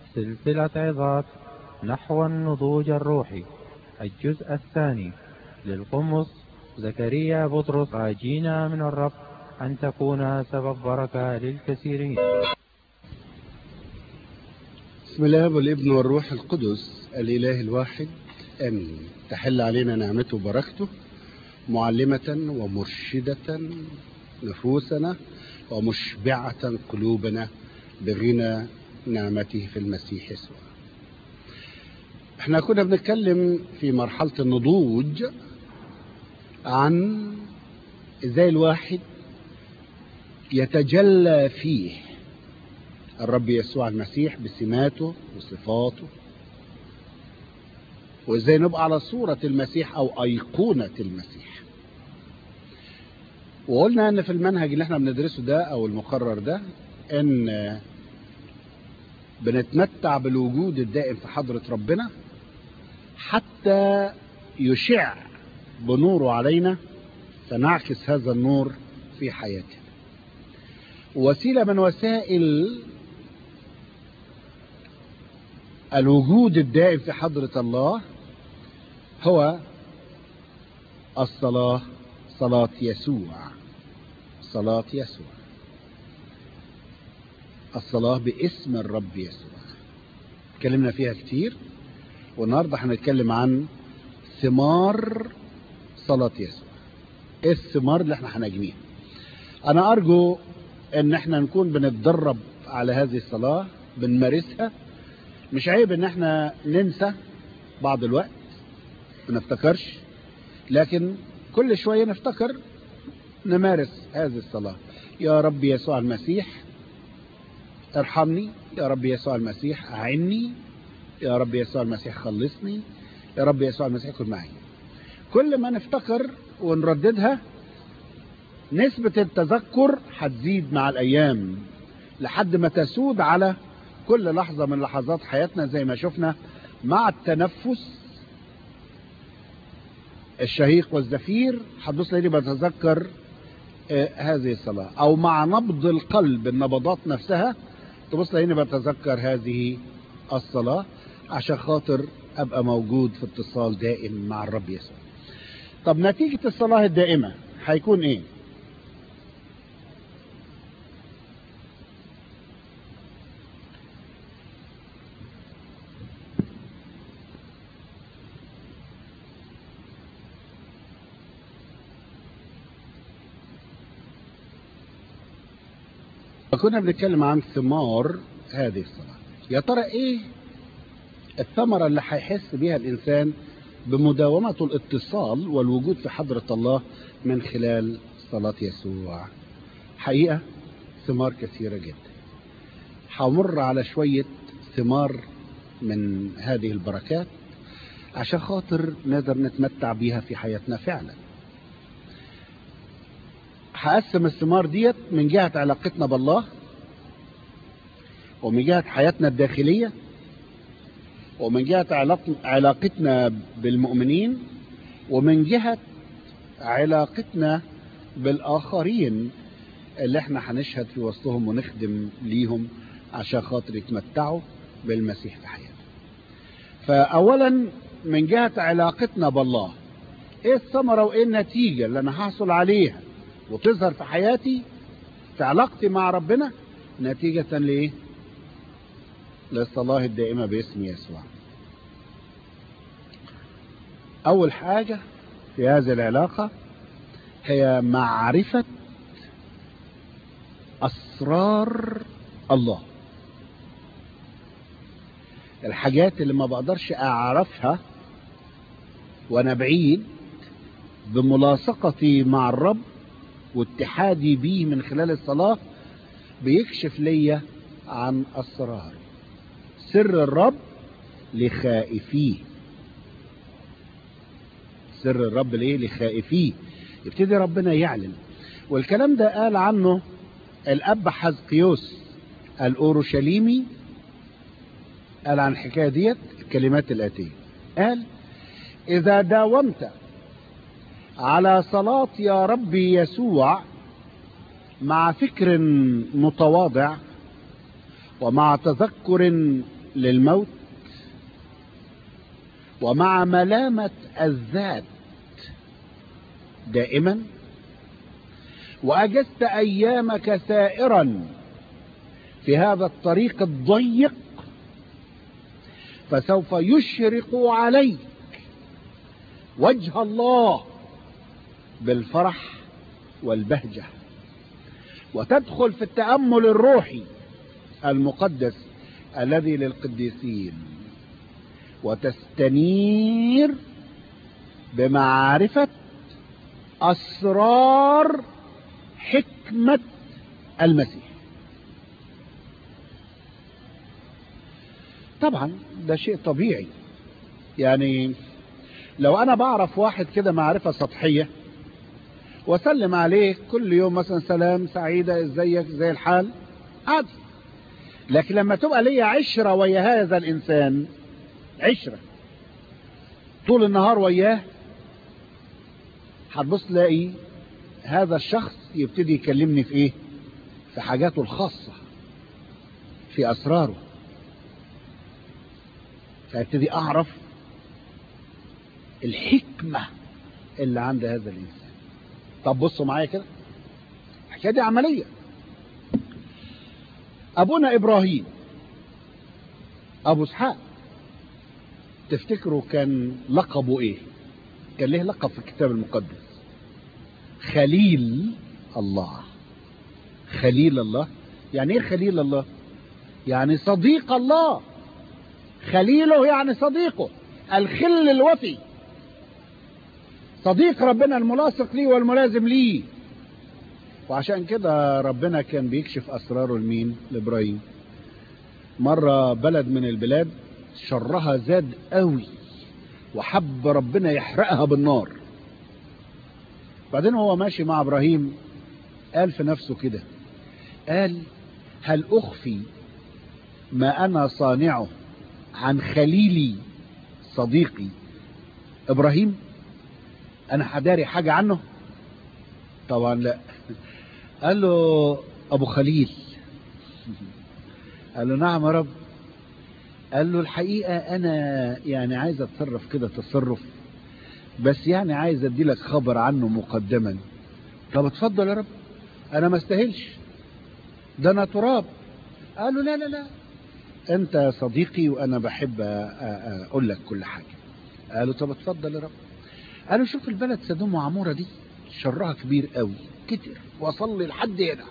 سلسلة عظات نحو النضوج الروحي الجزء الثاني للقمص زكريا بطرس راجينا من الرب أن تكون سبب بركة للكثيرين بسم الله والابن والروح القدس الإله الواحد آمين تحل علينا نعمته وبركته معلمة ومرشدة نفوسنا ومشبعة قلوبنا بغنى نعمته في المسيح يسوع احنا كنا بنتكلم في مرحلة النضوج عن ازاي الواحد يتجلى فيه الرب يسوع المسيح بسماته وصفاته وازاي نبقى على صورة المسيح او ايقونة المسيح وقلنا ان في المنهج اللي احنا بندرسه ده او المقرر ده ان بنتمتع بالوجود الدائم في حضرة ربنا حتى يشع بنوره علينا فنعكس هذا النور في حياتنا وسيلة من وسائل الوجود الدائم في حضرة الله هو الصلاة صلاة يسوع صلاة يسوع الصلاة باسم الرب يسوع اتكلمنا فيها كتير والنهاردة هنتكلم عن ثمار صلاة يسوع ايه الثمار اللي احنا هنجنيها انا ارجو ان احنا نكون بنتدرب على هذه الصلاة بنمارسها مش عيب ان احنا ننسى بعض الوقت ما نفتكرش لكن كل شوية نفتكر نمارس هذه الصلاة يا رب يسوع المسيح ارحمني يا رب يسوع المسيح اعني يا رب يسوع المسيح خلصني يا رب يسوع المسيح كن معي كل ما نفتكر ونرددها نسبة التذكر هتزيد مع الأيام لحد ما تسود على كل لحظة من لحظات حياتنا زي ما شفنا مع التنفس الشهيق والزفير هتبص لي بتذكر آه هذه الصلاة أو مع نبض القلب النبضات نفسها تبص لي بتذكر هذه الصلاة عشان خاطر أبقى موجود في اتصال دائم مع الرب يسوع طب نتيجة الصلاة الدائمة هيكون ايه كنا بنتكلم عن ثمار هذه الصلاة يا ترى ايه الثمرة اللي هيحس بيها الانسان بمداومة الاتصال والوجود في حضرة الله من خلال صلاة يسوع حقيقة ثمار كثيرة جدا همر على شوية ثمار من هذه البركات عشان خاطر نقدر نتمتع بيها في حياتنا فعلا هقسم الثمار ديت من جهة علاقتنا بالله ومن جهة حياتنا الداخلية ومن جهة علاقتنا بالمؤمنين ومن جهة علاقتنا بالآخرين اللي احنا هنشهد في وسطهم ونخدم ليهم عشان خاطر يتمتعوا بالمسيح في حياتهم فأولا من جهة علاقتنا بالله ايه الثمرة وايه النتيجة اللي انا هحصل عليها وتظهر في حياتي في علاقتي مع ربنا نتيجة لايه للصلاة الدائمة باسم يسوع أول حاجة في هذه العلاقة هي معرفة أسرار الله الحاجات اللي ما بقدرش أعرفها وأنا بعيد بملاصقتي مع الرب واتحادي بيه من خلال الصلاة بيكشف ليا عن أسرار سر الرب لخائفيه سر الرب ليه لخائفيه يبتدي ربنا يعلن والكلام ده قال عنه الاب حزقيوس الاورشليمي قال عن الحكايه ديت الكلمات الاتيه قال اذا داومت على صلاه يا ربي يسوع مع فكر متواضع ومع تذكر للموت ومع ملامة الذات دائما وأجزت أيامك سائرا في هذا الطريق الضيق فسوف يشرق عليك وجه الله بالفرح والبهجة وتدخل في التأمل الروحي المقدس الذي للقديسين وتستنير بمعرفة أسرار حكمة المسيح طبعا ده شيء طبيعي يعني لو انا بعرف واحد كده معرفة سطحية واسلم عليه كل يوم مثلا سلام سعيدة ازيك زي الحال عادي لكن لما تبقى لي عشرة ويا هذا الانسان عشرة طول النهار وياه هتبص تلاقي هذا الشخص يبتدي يكلمني في ايه في حاجاته الخاصة في اسراره فابتدي اعرف الحكمة اللي عند هذا الانسان طب بصوا معايا كده الحكايه دي عملية ابونا ابراهيم ابو اسحاق تفتكروا كان لقبه ايه كان ليه لقب في الكتاب المقدس خليل الله خليل الله يعني ايه خليل الله يعني صديق الله خليله يعني صديقه الخل الوفي صديق ربنا الملاصق ليه والملازم ليه وعشان كده ربنا كان بيكشف اسراره لمين لابراهيم مرة بلد من البلاد شرها زاد قوي وحب ربنا يحرقها بالنار بعدين هو ماشي مع ابراهيم قال في نفسه كده قال هل اخفي ما انا صانعه عن خليلي صديقي ابراهيم انا حداري حاجة عنه طبعا لا قال له ابو خليل قال له نعم يا رب قال له الحقيقة انا يعني عايز اتصرف كده تصرف بس يعني عايز ادي لك خبر عنه مقدما طب اتفضل يا رب انا ما استاهلش ده انا تراب قال له لا لا لا انت صديقي وانا بحب اقول لك كل حاجة قالوا طب اتفضل يا رب قالوا شوف البلد سدوم وعمورة دي شرها كبير قوي كتر وصل لي لحد هنا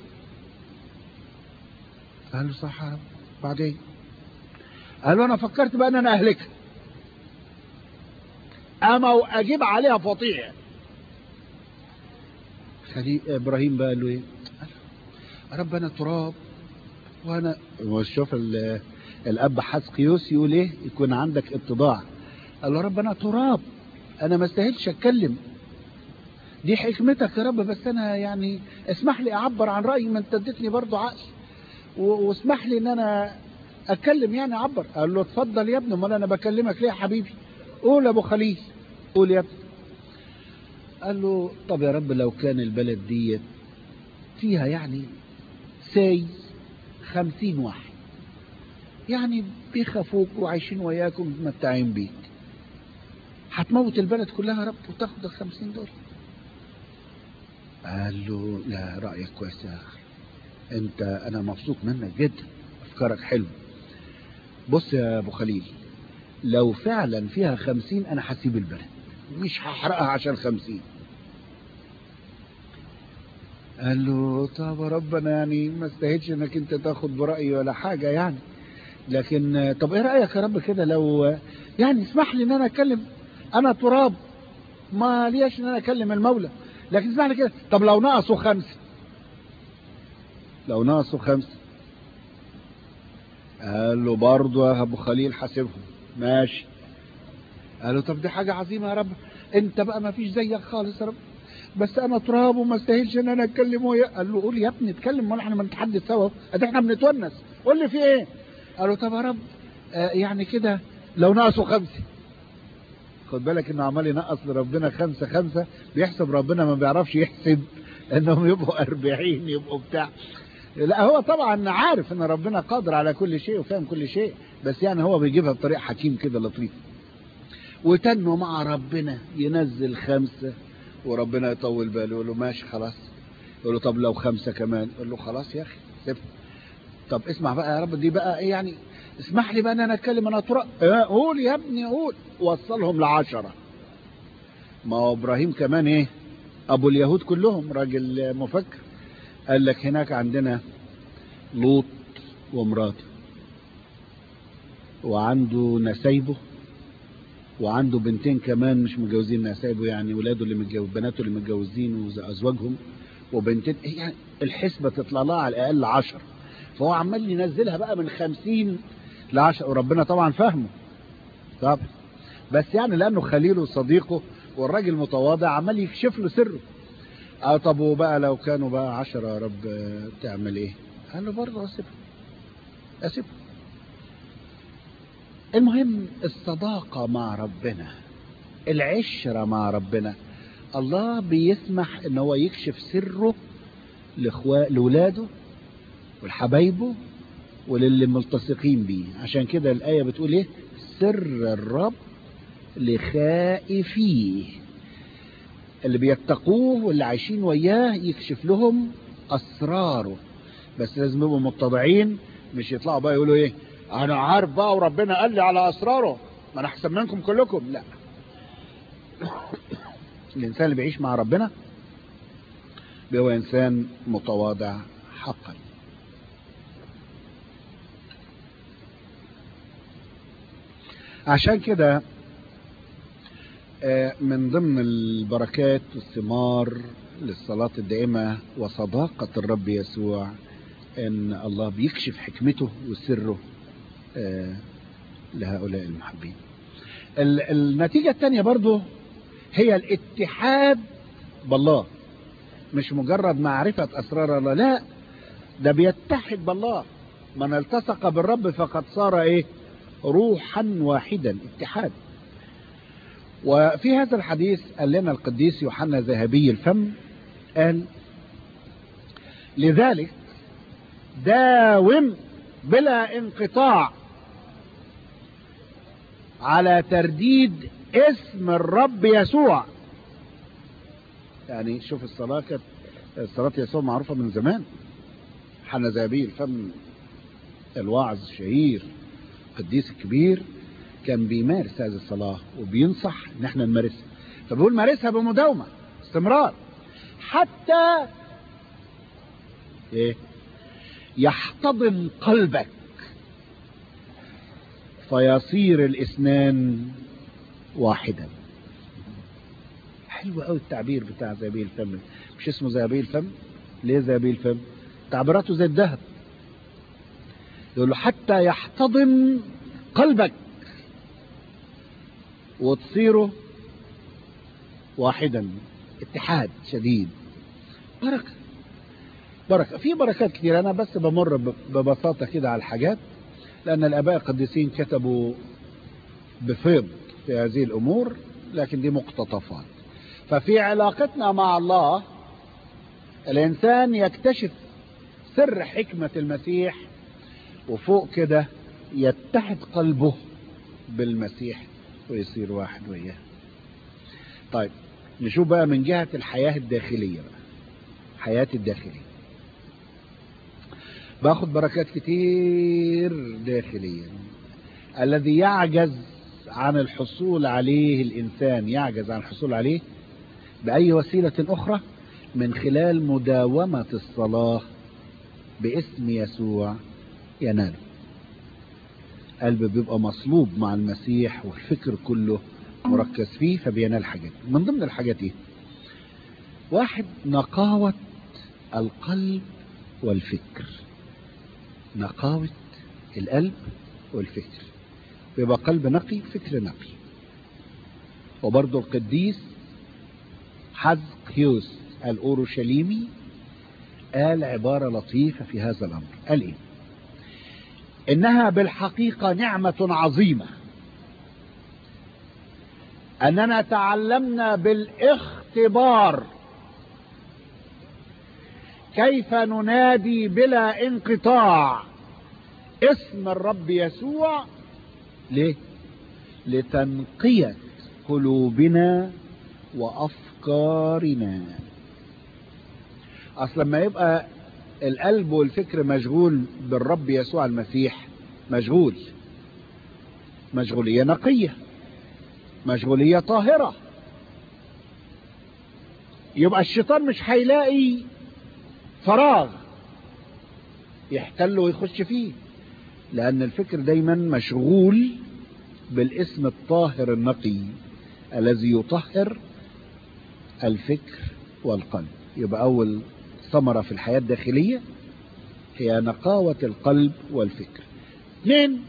قالوا صح يا رب بعدين قالوا انا فكرت بقى ان انا اهلكها اما واجيب عليها فطيع خليل ابراهيم بقى قال له ايه قال رب انا تراب وانا وشوف الاب حسقيوس يقول ايه يكون عندك اتضاع قال له رب انا تراب انا ما استاهلش اتكلم دي حكمتك يا رب بس انا يعني اسمح لي اعبر عن رايي ما انت اديتني برضه عقل واسمح لي ان انا اتكلم يعني اعبر قال له اتفضل يا ابني امال انا بكلمك ليه يا حبيبي قول يا ابو خليل قول يا ابني قال له طب يا رب لو كان البلد ديت فيها يعني ساي خمسين واحد يعني بيخافوك وعايشين وياك ومتمتعين بيك هتموت البلد كلها يا رب وتاخد الخمسين دول قال له لا رأيك كويس يا أخي انت انا مبسوط منك جدا افكارك حلو بص يا ابو خليل لو فعلا فيها خمسين انا هسيب البلد مش هحرقها عشان خمسين قال له طب يا رب انا يعني ما استاهلش انك انت تاخد برأيي ولا حاجة يعني لكن طب ايه رأيك يا رب كده لو يعني اسمح لي ان انا اتكلم انا تراب ما ليش ان انا اكلم المولى لكن اسمح لي كده طب لو نقصوا خمسة لو نقصوا خمسة قال له برضه يا ابو خليل حاسبهم ماشي قال له طب دي حاجة عظيمة يا رب انت بقى ما فيش زيك خالص يا رب بس انا تراب وما استاهلش ان انا اتكلم ويا قال له قول يا ابني اتكلم ما احنا بنتحدث سوا ادي احنا بنتونس قول لي في ايه قال له طب يا رب آه يعني كده لو نقصوا خمسة خد بالك انه عمال ينقص لربنا خمسة خمسة بيحسب ربنا ما بيعرفش يحسب انهم يبقوا اربعين يبقوا بتاع لا هو طبعا عارف ان ربنا قادر على كل شيء وفاهم كل شيء بس يعني هو بيجيبها بطريقه حكيم كده لطيف وتنه مع ربنا ينزل خمسة وربنا يطول باله يقول له ماشي خلاص يقول له طب لو خمسة كمان يقول له خلاص يا اخي سيبها طب اسمع بقى يا رب دي بقى ايه يعني اسمح لي بقى ان انا اتكلم انا ترى اه قول يا ابني قول وصلهم لعشرة ما هو ابراهيم كمان ايه ابو اليهود كلهم راجل مفكر قال لك هناك عندنا لوط ومراته وعنده نسايبه وعنده بنتين كمان مش متجوزين نسايبه يعني ولاده اللي متجوز بناته اللي متجوزين وازواجهم وبنتين يعني الحسبة تطلع لها على الاقل عشر فهو عمال ينزلها بقى من خمسين لعشر وربنا طبعا فاهمه طب بس يعني لانه خليله وصديقه والراجل متواضع عمال يكشف له سره اه طب وبقى لو كانوا بقى عشرة يا رب تعمل ايه قال له برضه اسيبها اسيبها المهم الصداقة مع ربنا العشرة مع ربنا الله بيسمح ان هو يكشف سره لولاده ولحبايبه وللي ملتصقين بيه عشان كده الآية بتقول ايه سر الرب لخائفيه اللي بيتقوه واللي عايشين وياه يكشف لهم أسراره بس لازم يبقوا متضعين مش يطلعوا بقى يقولوا ايه انا عارف بقى وربنا قال لي على اسراره ما انا احسن منكم كلكم لا الانسان اللي بيعيش مع ربنا هو انسان متواضع حقا عشان كده من ضمن البركات والثمار للصلاة الدائمة وصداقة الرب يسوع ان الله بيكشف حكمته وسره لهؤلاء المحبين النتيجة الثانية برضو هي الاتحاد بالله مش مجرد معرفة أسرار الله لا ده بيتحد بالله من التصق بالرب فقد صار ايه روحا واحدا اتحاد وفي هذا الحديث قال لنا القديس يوحنا ذهبي الفم قال لذلك داوم بلا انقطاع على ترديد اسم الرب يسوع يعني شوف الصلاة كانت صلاة يسوع معروفة من زمان حنا ذهبي الفم الواعظ الشهير القديس الكبير كان بيمارس هذه الصلاة وبينصح ان احنا نمارسها فبيقول مارسها بمداومة استمرار حتى ايه يحتضن قلبك فيصير الاثنان واحدا حلو قوي التعبير بتاع زابيل الفم مش اسمه زابيل الفم ليه زابيل الفم تعبيراته زي الذهب يقول له حتى يحتضن قلبك وتصيره واحدا اتحاد شديد بركة بركة في بركات كتير أنا بس بمر ببساطة كده على الحاجات لأن الآباء القديسين كتبوا بفيض في هذه الأمور لكن دي مقتطفات ففي علاقتنا مع الله الإنسان يكتشف سر حكمة المسيح وفوق كده يتحد قلبه بالمسيح ويصير واحد وياه طيب نشوف بقى من جهة الحياة الداخلية بقى حياة الداخلية باخد بركات كتير داخليا الذي يعجز عن الحصول عليه الإنسان يعجز عن الحصول عليه بأي وسيلة أخرى من خلال مداومة الصلاة باسم يسوع يناله قلب بيبقى مصلوب مع المسيح والفكر كله مركز فيه فبينال حاجات من ضمن الحاجات ايه واحد نقاوة القلب والفكر نقاوة القلب والفكر بيبقى قلب نقي فكر نقي وبرضه القديس حزقيوس الأورشليمي قال عبارة لطيفة في هذا الأمر قال إيه إنها بالحقيقة نعمة عظيمة أننا تعلمنا بالاختبار كيف ننادي بلا انقطاع اسم الرب يسوع ليه لتنقية قلوبنا وافكارنا اصل لما يبقى القلب والفكر مشغول بالرب يسوع المسيح مشغول مشغولية نقية مشغولية طاهرة يبقى الشيطان مش هيلاقي فراغ يحتل ويخش فيه لأن الفكر دايما مشغول بالاسم الطاهر النقي الذي يطهر الفكر والقلب يبقى أول ثمرة في الحياة الداخلية هي نقاوة القلب والفكر اثنين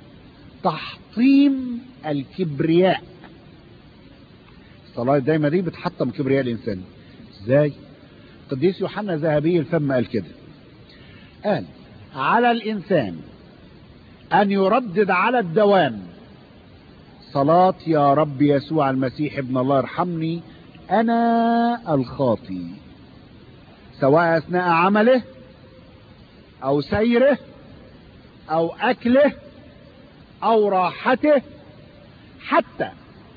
تحطيم الكبرياء الصلاة دايما دي بتحطم كبرياء الإنسان ازاي قديس يوحنا ذهبي الفم قال كده قال على الإنسان أن يردد على الدوام صلاة يا رب يسوع المسيح ابن الله ارحمني أنا الخاطي سواء أثناء عمله أو سيره أو أكله أو راحته حتى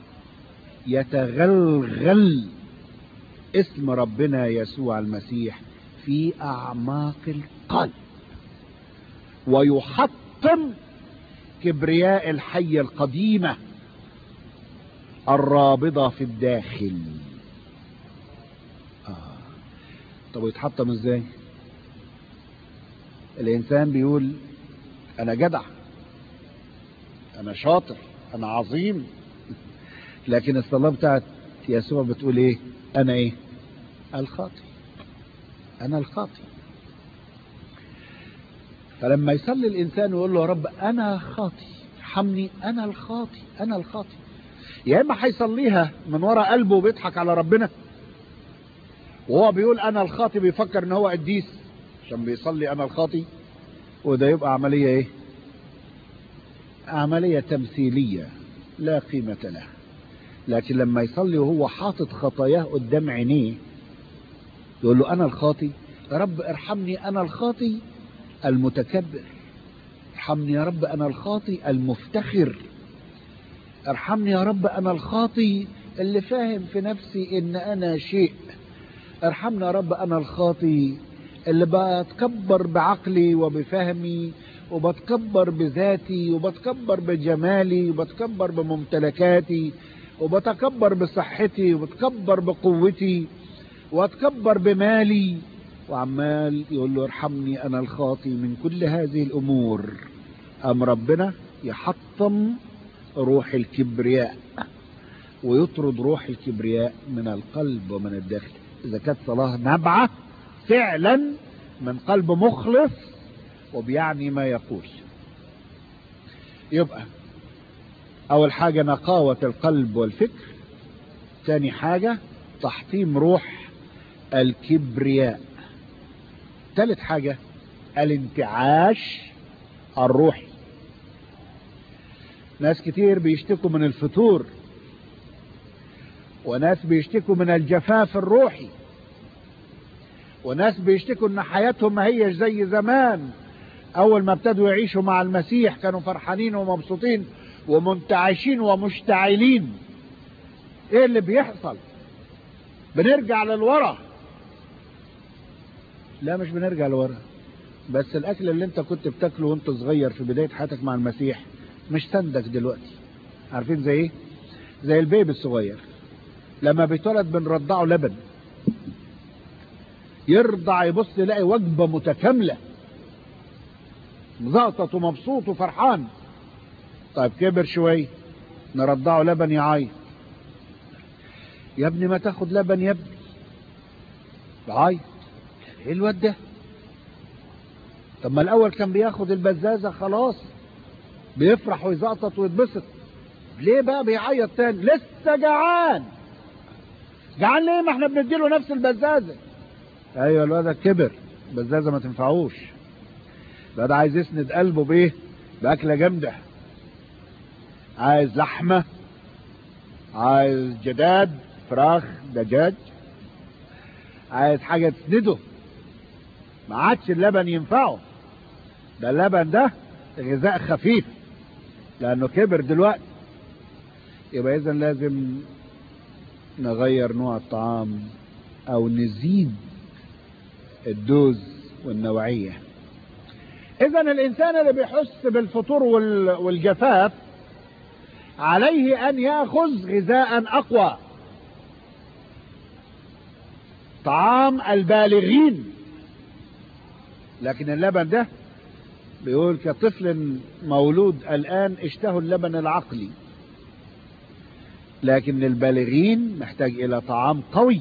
يتغلغل اسم ربنا يسوع المسيح في أعماق القلب ويحطم كبرياء الحية القديمة الرابضة في الداخل آه. طب يتحطم ازاي الانسان بيقول انا جدع انا شاطر انا عظيم لكن الصلاة بتاعت يسوع بتقول ايه انا ايه الخاطي انا الخاطي فلما يصلي الانسان ويقول له يا رب انا خاطي ارحمني انا الخاطي انا الخاطي يا اما هيصليها من ورا قلبه وبيضحك على ربنا وهو بيقول انا الخاطي بيفكر ان هو قديس عشان بيصلي انا الخاطي وده يبقى عملية ايه عملية تمثيلية لا قيمة لها لكن لما يصلي وهو حاطط خطاياه قدام عينيه يقول له انا الخاطي يا رب ارحمني انا الخاطي المتكبر ارحمني يا رب انا الخاطي المفتخر ارحمني يا رب انا الخاطي اللي فاهم في نفسي ان انا شيء ارحمني يا رب انا الخاطي اللي بتكبر بعقلي وبفهمي وبتكبر بذاتي وبتكبر بجمالي وبتكبر بممتلكاتي وبتكبر بصحتي وبتكبر بقوتي واتكبر بمالي وعمال يقول له ارحمني انا الخاطي من كل هذه الامور ام ربنا يحطم روح الكبرياء ويطرد روح الكبرياء من القلب ومن الداخل اذا كانت صلاه نبعه فعلا من قلب مخلص وبيعني ما يقول يبقى اول حاجة نقاوة القلب والفكر تاني حاجة تحطيم روح الكبرياء تالت حاجة الانتعاش الروحي ناس كتير بيشتكوا من الفتور وناس بيشتكوا من الجفاف الروحي وناس بيشتكوا ان حياتهم ما هيش زي زمان اول ما ابتدوا يعيشوا مع المسيح كانوا فرحانين ومبسوطين ومنتعشين ومشتعلين ايه اللي بيحصل بنرجع للورا لا مش بنرجع لورا بس الاكل اللي انت كنت بتاكله وانت صغير في بداية حياتك مع المسيح مش سندك دلوقتي عارفين زي ايه زي البيبي الصغير لما بيتولد بنرضعه لبن يرضع يبص يلاقي وجبة متكاملة مزقطط ومبسوط وفرحان طيب كبر شوية نرضعه لبن يعيط يا ابني ما تاخد لبن يا ابني بعيط ايه الواد ده طب ما الاول كان بياخد البزازة خلاص بيفرح ويزقطط ويتبسط ليه بقى بيعيط تاني لسه جعان جعان ليه ما احنا بنديله نفس البزازة ايوه الواد كبر بزازة ما تنفعوش الواد عايز يسند قلبه بايه باكلة جامدة عايز لحمة عايز جداد فراخ دجاج عايز حاجة تسنده ما عادش اللبن ينفعه ده اللبن ده غذاء خفيف لانه كبر دلوقتي يبقى اذا لازم نغير نوع الطعام او نزيد الدوز والنوعية اذا الانسان اللي بيحس بالفطور والجفاف عليه ان ياخذ غذاء اقوى طعام البالغين لكن اللبن ده بيقول كطفل مولود الآن اشتهوا اللبن العقلي لكن البالغين محتاج إلى طعام قوي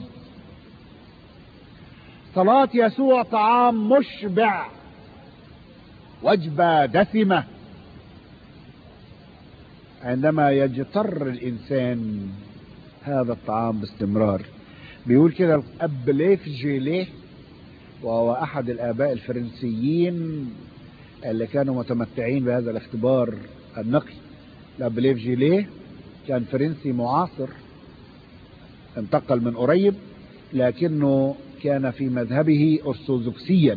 صلاة يسوع طعام مشبع وجبة دسمة عندما يجتر الإنسان هذا الطعام باستمرار بيقول كده الأب ليف جيليه وهو أحد الآباء الفرنسيين اللي كانوا متمتعين بهذا الاختبار النقي الأب ليف جيليه كان فرنسي معاصر انتقل من قريب لكنه كان في مذهبه أرثوذكسيا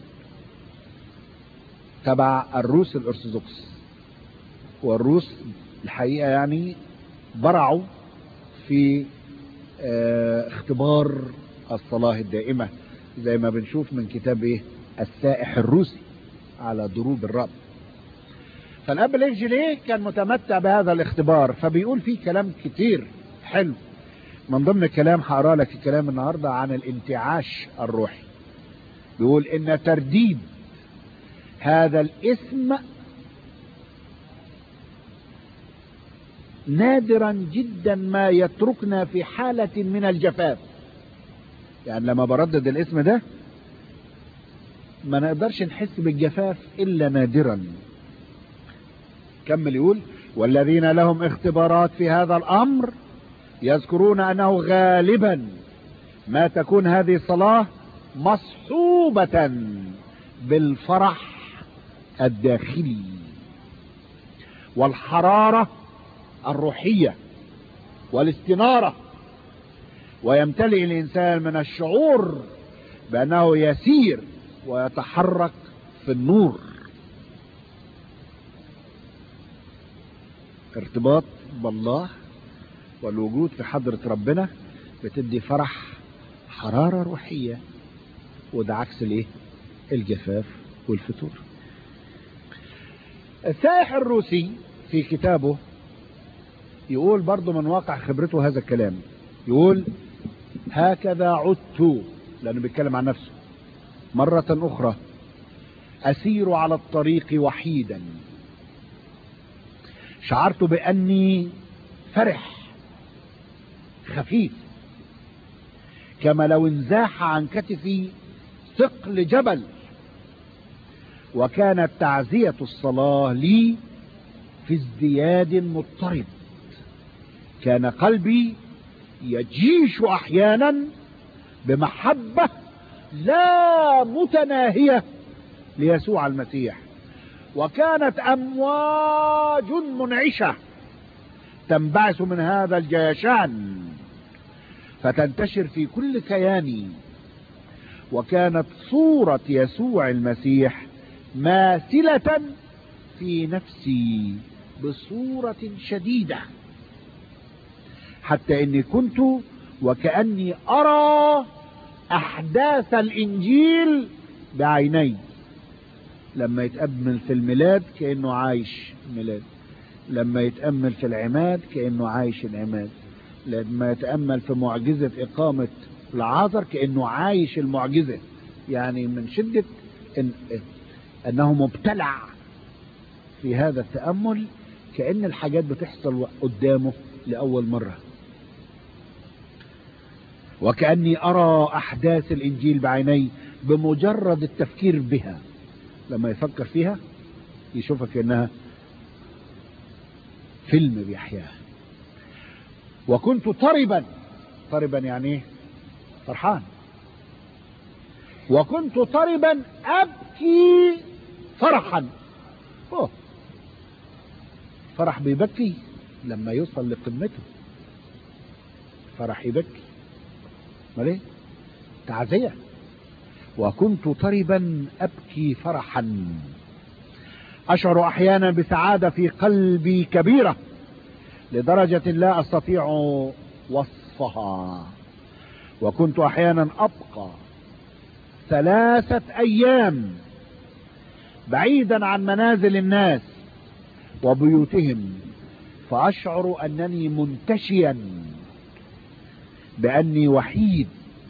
تبع الروس الأرثوذكس والروس الحقيقة يعني برعوا في اه اختبار الصلاة الدائمة زي ما بنشوف من كتاب ايه السائح الروسي على دروب الرب فالاب الانجلي كان متمتع بهذا الاختبار فبيقول فيه كلام كتير حلو من ضمن الكلام هقرا لك الكلام النهارده عن الانتعاش الروحي بيقول ان ترديد هذا الاسم نادرا جدا ما يتركنا في حالة من الجفاف يعني لما بردد الاسم ده ما نقدرش نحس بالجفاف الا نادرا كمل يقول والذين لهم اختبارات في هذا الامر يذكرون انه غالبا ما تكون هذه الصلاة مصحوبة بالفرح الداخلي والحرارة الروحية والاستنارة ويمتلئ الإنسان من الشعور بأنه يسير ويتحرك في النور ارتباط بالله والوجود في حضرة ربنا بتدي فرح حرارة روحية وده عكس الايه الجفاف والفتور السائح الروسي في كتابه يقول برضه من واقع خبرته هذا الكلام يقول هكذا عدت لأنه بيتكلم عن نفسه مرة أخرى أسير على الطريق وحيدا شعرت بأني فرح خفيف كما لو انزاح عن كتفي ثقل جبل وكانت تعزية الصلاة لي في ازدياد مضطرب كان قلبي يجيش احيانا بمحبة لا متناهية ليسوع المسيح وكانت امواج منعشة تنبعث من هذا الجيشان فتنتشر في كل كياني وكانت صورة يسوع المسيح ماثلة في نفسي بصورة شديدة حتى اني كنت وكأني ارى احداث الانجيل بعيني لما يتأمل في الميلاد كأنه عايش ميلاد لما يتأمل في العماد كأنه عايش العماد لما يتأمل في معجزة إقامة العازر كأنه عايش المعجزة يعني من شدة إن أنه مبتلع في هذا التأمل كأن الحاجات بتحصل قدامه لأول مرة وكأني أرى أحداث الإنجيل بعيني بمجرد التفكير بها لما يفكر فيها يشوفها كأنها فيلم بيحياه وكنت طربا طربا يعني ايه فرحان وكنت طربا ابكي فرحا أوه. فرح بيبكي لما يوصل لقمته فرح يبكي امال ايه تعزيه وكنت طربا أبكي فرحا أشعر أحيانا بسعادة في قلبي كبيرة لدرجة لا أستطيع وصفها وكنت أحيانا أبقى ثلاثة أيام بعيدا عن منازل الناس وبيوتهم فأشعر أنني منتشيا بأني وحيد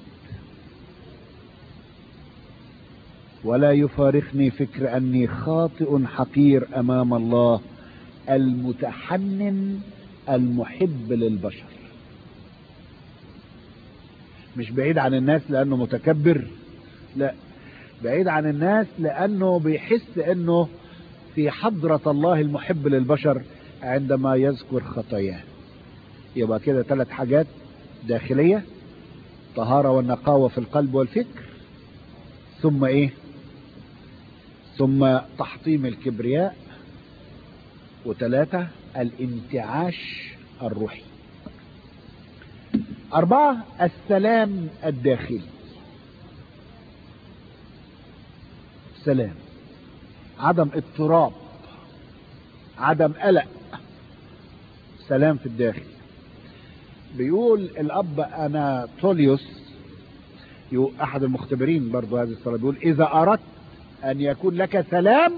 ولا يفارقني فكر أني خاطئ حقير أمام الله المتحنن المحب للبشر مش بعيد عن الناس لأنه متكبر لا بعيد عن الناس لأنه بيحس أنه في حضرة الله المحب للبشر عندما يذكر خطاياه يبقى كده ثلاث حاجات داخلية طهارة والنقاوة في القلب والفكر ثم ايه ثم تحطيم الكبرياء وثلاثة الانتعاش الروحي أربعة السلام الداخلي سلام عدم اضطراب عدم قلق سلام في الداخل بيقول الاب اناتوليوس احد المختبرين برضو هذه الصلاة بيقول اذا اردت ان يكون لك سلام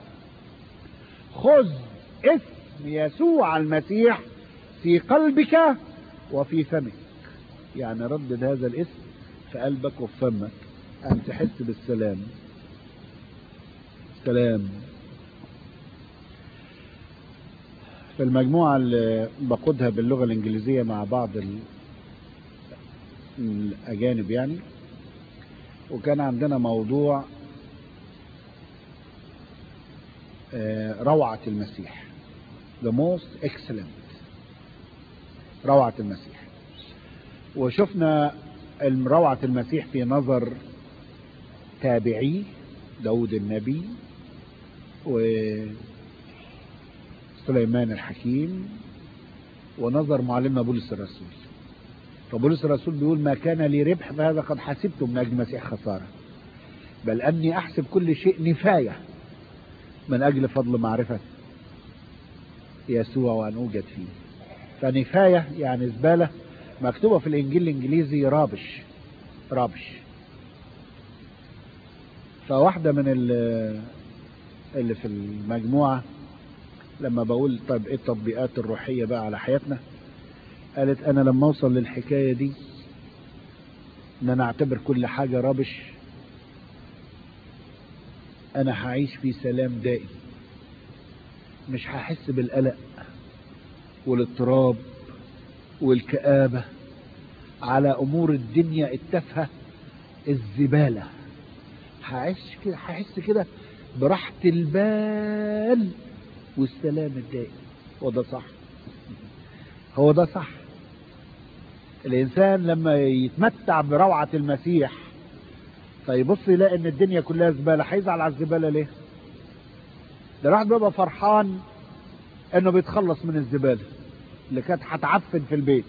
خذ اسم يسوع المسيح في قلبك وفي فمك يعني ردد هذا الاسم في قلبك وفي فمك ان تحس بالسلام سلام في المجموعة اللي بقودها باللغة الإنجليزية مع بعض الأجانب يعني وكان عندنا موضوع روعة المسيح the most excellent روعة المسيح وشفنا روعة المسيح في نظر تابعي داود النبي وسليمان الحكيم ونظر معلمنا بولس الرسول فبولس الرسول بيقول ما كان لي ربح فهذا قد حسبته من أجل المسيح خسارة بل أني أحسب كل شيء نفاية من أجل فضل معرفة يسوع وأن أوجد فيه فنفاية يعني زبالة مكتوبة في الإنجيل الإنجليزي رابش رابش فواحدة من اللي في المجموعة لما بقول طيب ايه التطبيقات الروحية بقى على حياتنا قالت انا لما اوصل للحكاية دي ان انا اعتبر كل حاجة رابش انا هعيش في سلام دائم مش هحس بالقلق والاضطراب والكآبة على امور الدنيا التافهة الزبالة هحس كده هحس كده براحة البال والسلام الدائم هو ده صح هو ده صح الانسان لما يتمتع بروعة المسيح فيبص يلاقي ان الدنيا كلها زبالة هيزعل على الزبالة ليه ده الواحد بيبقى فرحان انه بيتخلص من الزبالة اللي كانت هتعفن في البيت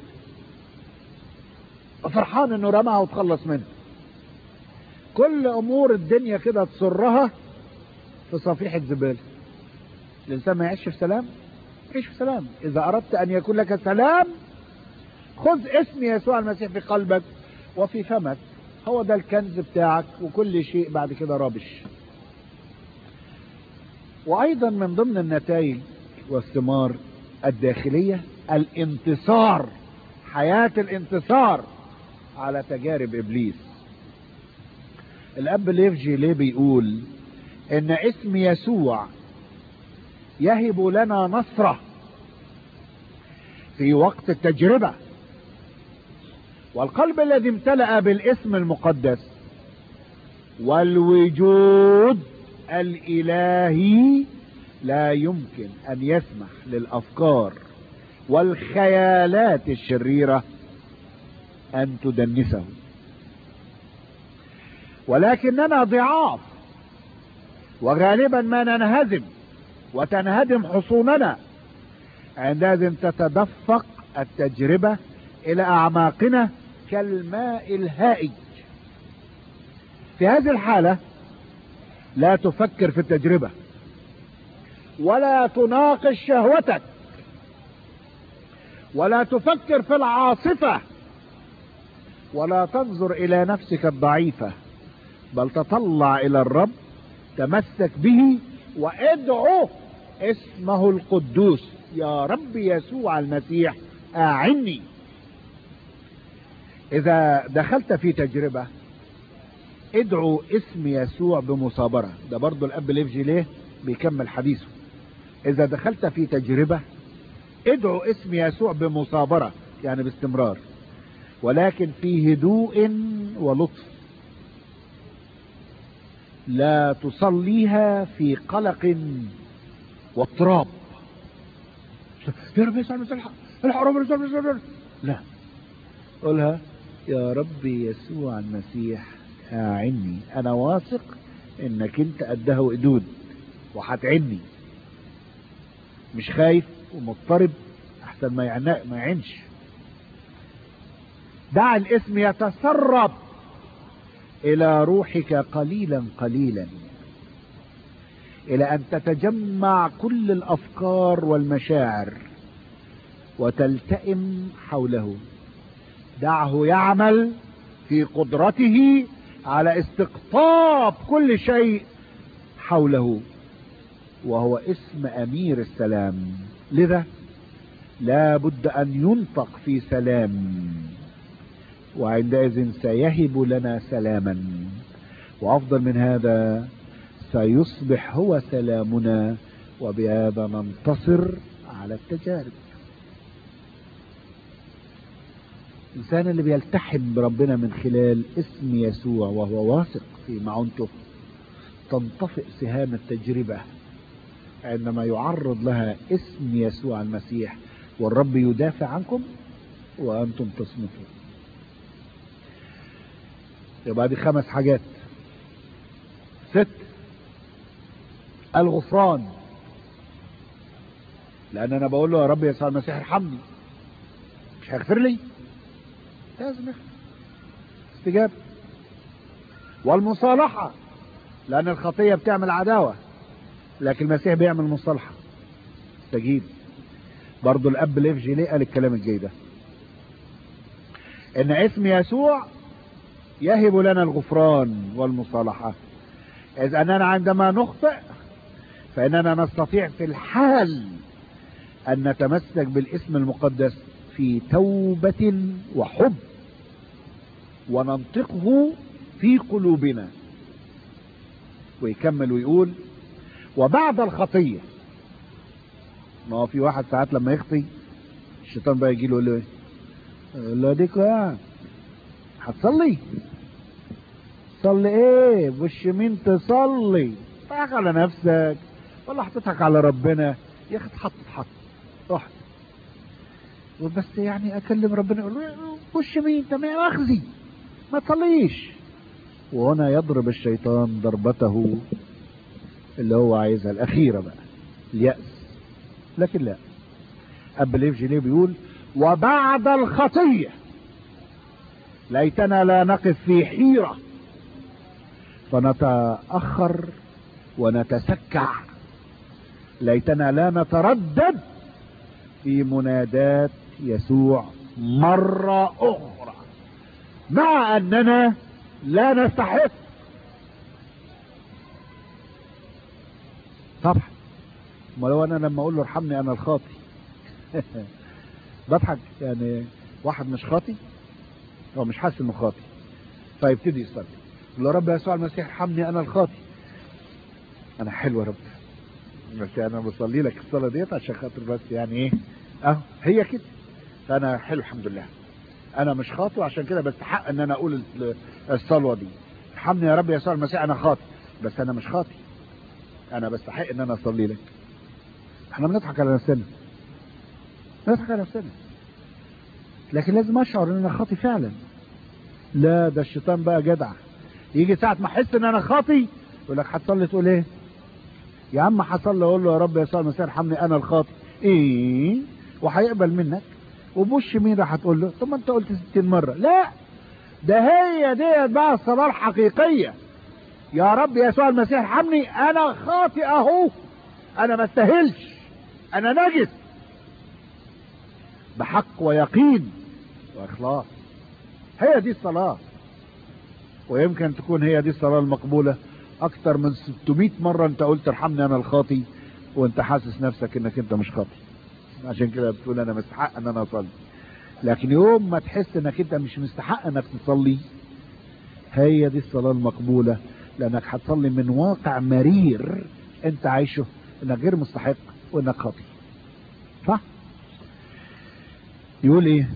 فرحان انه رماها وتخلص منها كل امور الدنيا كده تسرها في صفيحة زبالة الانسان ما يعيش في سلام يعيش في سلام اذا اردت ان يكون لك سلام خذ اسم يسوع المسيح في قلبك وفي فمك هو ده الكنز بتاعك وكل شيء بعد كده رابش وايضا من ضمن النتائج والثمار الداخلية الانتصار حياة الانتصار على تجارب ابليس الاب ليفجي ليه بيقول ان اسم يسوع يهب لنا نصرة في وقت التجربة والقلب الذي امتلأ بالاسم المقدس والوجود الالهي لا يمكن ان يسمح للافكار والخيالات الشريرة ان تدنسه ولكننا ضعاف وغالبا ما ننهزم وتنهدم حصوننا عندئذ تتدفق التجربة الى اعماقنا كالماء الهائج في هذه الحالة لا تفكر في التجربة ولا تناقش شهوتك ولا تفكر في العاصفة ولا تنظر الى نفسك الضعيفة بل تطلع الى الرب تمسك به وادعو اسمه القدوس يا رب يسوع المسيح اعني اذا دخلت في تجربة ادعو اسم يسوع بمصابرة ده برضو الاب ليفجي ليه بيكمل حديثه اذا دخلت في تجربة ادعو اسم يسوع بمصابرة يعني باستمرار ولكن في هدوء ولطف لا تصليها في قلق واضطراب يا رب يسوع المسيح الحق رب يسوع المسيح لا قولها يا رب يسوع المسيح اعني انا واثق انك انت قدها وقدود وهتعني مش خايف ومضطرب احسن ما يعنى ما يعنش دع الاسم يتسرب الى روحك قليلا قليلا الى ان تتجمع كل الافكار والمشاعر وتلتئم حوله دعه يعمل في قدرته على استقطاب كل شيء حوله وهو اسم امير السلام لذا لا بد ان ينطق في سلام وعندئذ سيهب لنا سلاما وافضل من هذا سيصبح هو سلامنا وبهذا ننتصر على التجارب الانسان اللي بيلتحم بربنا من خلال اسم يسوع وهو واثق في معونته تنطفئ سهام التجربة عندما يعرض لها اسم يسوع المسيح والرب يدافع عنكم وانتم تصمتون يبقى دي خمس حاجات ست الغفران لان انا بقول له يا رب يسوع المسيح ارحمني مش هيغفر لي لازم يغفر استجابة والمصالحة لان الخطية بتعمل عداوة لكن المسيح بيعمل مصالحة استجيب برضو الاب ليفجي ليه قال الكلام الجاي ده ان اسم يسوع يهب لنا الغفران والمصالحة إذ أننا عندما نخطئ فإننا نستطيع في الحال أن نتمسك بالاسم المقدس في توبة وحب وننطقه في قلوبنا ويكمل ويقول وبعد الخطية ما هو في واحد ساعات لما يخطي الشيطان بقى يجي له يقول له ايه لا ديك هتصلي صلي ايه وش مين تصلي تضحك على نفسك ولا هتضحك على ربنا يا اخي اتحط اتحط احط وبس يعني اكلم ربنا يقول له وش مين انت ما اخزي ما تصليش وهنا يضرب الشيطان ضربته اللي هو عايزها الاخيره بقى اليأس لكن لا اب ليفجي ليه بيقول وبعد الخطيه ليتنا لا نقف في حيرة فنتأخر ونتسكع ليتنا لا نتردد في منادات يسوع مرة أخرى مع أننا لا نستحق طبعا ما لو أنا لما أقول له ارحمني أنا الخاطي بضحك يعني واحد مش خاطي هو مش حاسس انه خاطي فيبتدي يصلي يقول له رب يسوع المسيح ارحمني انا الخاطي انا حلو يا رب بس انا بصلي لك الصلاه ديت عشان خاطر بس يعني ايه اه هي كده فانا حلو الحمد لله انا مش خاطي وعشان كده بستحق ان انا اقول الصلوه دي ارحمني يا رب يسوع المسيح انا خاطي بس انا مش خاطي انا بستحق ان انا اصلي لك احنا بنضحك على نفسنا بنضحك على نفسنا لكن لازم اشعر ان انا خاطي فعلا لا ده الشيطان بقى جدع يجي ساعة ما احس ان انا خاطي يقول لك هتصلي تقول ايه يا عم هصلي اقول له يا رب يسوع المسيح ارحمني انا الخاطي ايه وهيقبل منك وبوش مين راح هتقول له طب ما انت قلت 60 مرة لا ده هي ديت بقى الصلاة الحقيقية يا رب يسوع المسيح ارحمني انا خاطئ اهو انا ما استاهلش انا نجس بحق ويقين واخلاص هي دي الصلاة ويمكن تكون هي دي الصلاة المقبولة اكتر من 600 مرة انت قلت ارحمني انا الخاطي وانت حاسس نفسك انك انت مش خاطي عشان كده بتقول انا مستحق ان انا اصلي لكن يوم ما تحس انك انت مش مستحق انك تصلي هي دي الصلاة المقبولة لانك هتصلي من واقع مرير انت عايشه انك غير مستحق وانك خاطي صح يقول ايه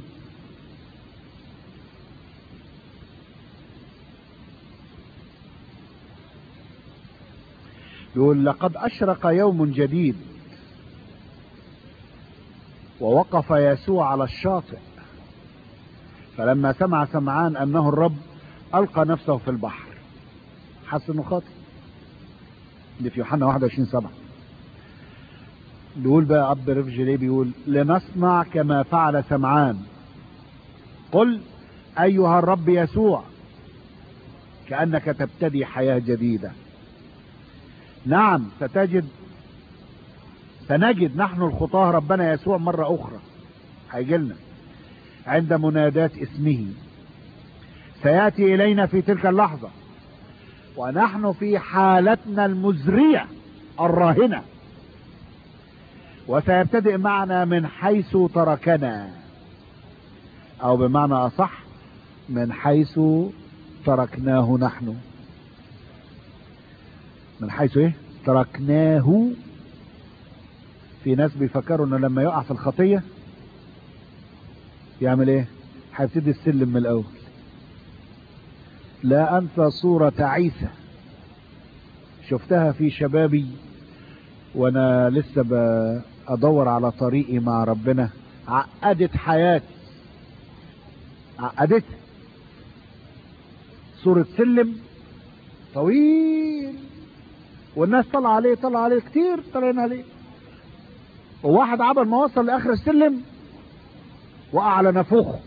يقول لقد اشرق يوم جديد ووقف يسوع على الشاطئ فلما سمع سمعان انه الرب القى نفسه في البحر حس انه خاطئ اللي في يوحنا 21 7 بيقول بقى اب رفجلي بيقول لنصنع كما فعل سمعان قل ايها الرب يسوع كانك تبتدي حياه جديده نعم ستجد سنجد نحن الخطاه ربنا يسوع مره اخرى هيجي لنا عند منادات اسمه سياتي الينا في تلك اللحظه ونحن في حالتنا المزريه الراهنه وسيبتدئ معنا من حيث تركنا او بمعنى اصح من حيث تركناه نحن من حيث ايه تركناه في ناس بيفكروا انه لما يقع في الخطيه يعمل ايه هيبتدي السلم من الاول لا انسى صورة عيسى شفتها في شبابي وانا لسه ادور على طريقي مع ربنا عقدت حياتي عقدتها صورة سلم طويل والناس طلع عليه طلع عليه كتير طلعين عليه وواحد عبر ما وصل لاخر السلم وقع على نافوخه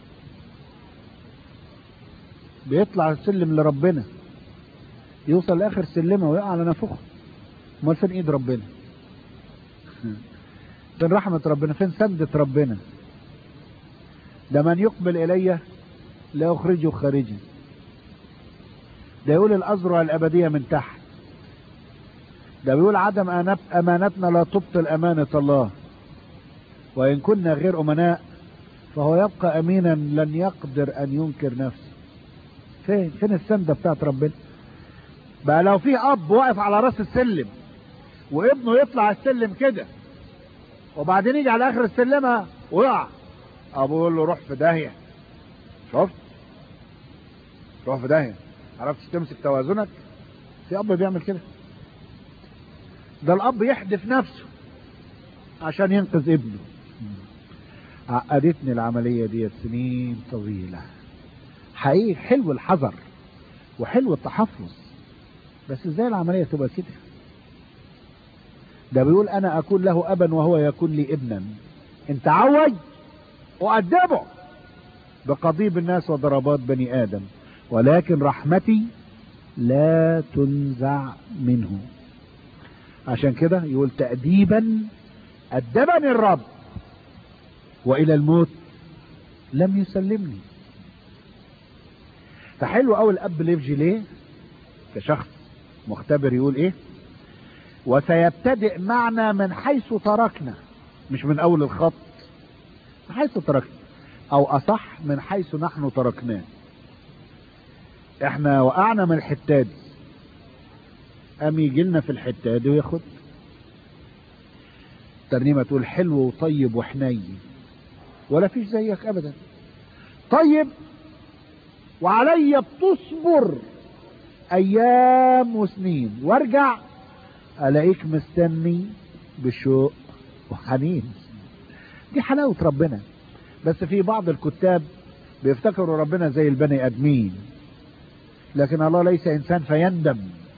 بيطلع السلم لربنا يوصل لاخر سلمه ويقع على نافوخه امال فين ايد ربنا فين رحمة ربنا فين سندة ربنا ده من يقبل الي لا اخرجه خارجا ده يقول الازرع الابدية من تحت ده بيقول عدم امانتنا لا تبطل امانة الله وان كنا غير امناء فهو يبقى امينا لن يقدر ان ينكر نفسه فين فين السندة بتاعت ربنا بقى لو في اب واقف على راس السلم وابنه يطلع السلم كده وبعدين يجي على اخر السلمه ويقع ابوه يقول له روح في داهيه شفت روح في داهيه عرفتش تمسك توازنك في اب بيعمل كده ده الاب يحدف نفسه عشان ينقذ ابنه عقدتني العملية دي سنين طويلة حقيقي حلو الحذر وحلو التحفظ بس ازاي العملية تبقى كده ده بيقول انا اكون له ابا وهو يكون لي ابنا انت عوج وأدبه بقضيب الناس وضربات بني ادم ولكن رحمتي لا تنزع منه عشان كده يقول تأديبا أدبني الرب وإلى الموت لم يسلمني فحلو قوي الأب ليفجي ليه كشخص مختبر يقول إيه وسيبتدئ معنا من حيث تركنا مش من أول الخط من حيث تركنا أو أصح من حيث نحن تركناه احنا وقعنا من الحتة دي قام يجي لنا في الحتة دي وياخد ترنيمة تقول حلو وطيب وحنين ولا فيش زيك ابدا طيب وعليا بتصبر ايام وسنين وارجع الاقيك مستني بشوق وحنين دي حلاوة ربنا بس في بعض الكتاب بيفتكروا ربنا زي البني ادمين لكن الله ليس انسان فيندم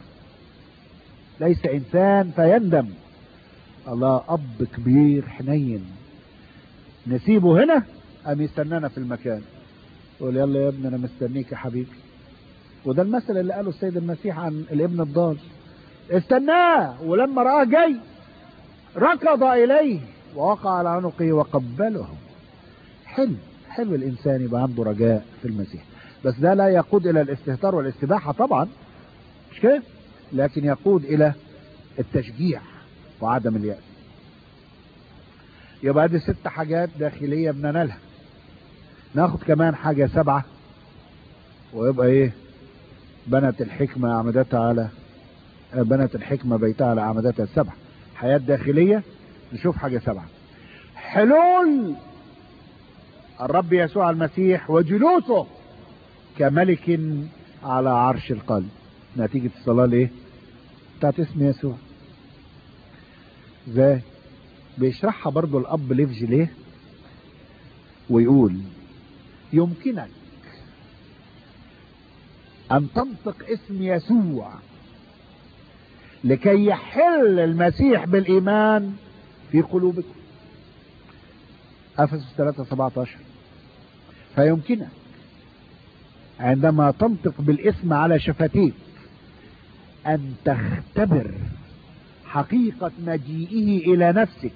ليس انسان فيندم الله اب كبير حنين نسيبه هنا ام يستنانا في المكان يقول يلا يا ابني انا مستنيك يا حبيبي وده المثل اللي قاله السيد المسيح عن الابن الضال استناه ولما رآه جاي ركض إليه ووقع على عنقه وقبله حلو حلو الإنسان يبقى عنده رجاء في المسيح بس ده لا يقود إلى الاستهتار والاستباحة طبعا مش كده لكن يقود إلى التشجيع وعدم اليأس يبقى دي ست حاجات داخلية بننالها ناخد كمان حاجة سبعة ويبقى ايه بنت الحكمة أعمدتها على بنت الحكمة بيتها على أعمدتها السبعة حياة داخلية نشوف حاجة سبعة حلول الرب يسوع المسيح وجلوسه كملك على عرش القلب نتيجة الصلاة ليه بتاعت اسم يسوع ازاي بيشرحها برضو الاب ليفج ليه ويقول يمكنك ان تنطق اسم يسوع لكي يحل المسيح بالايمان في قلوبكم افسس 3 17 فيمكنك عندما تنطق بالاسم على شفتيك ان تختبر حقيقة مجيئه الى نفسك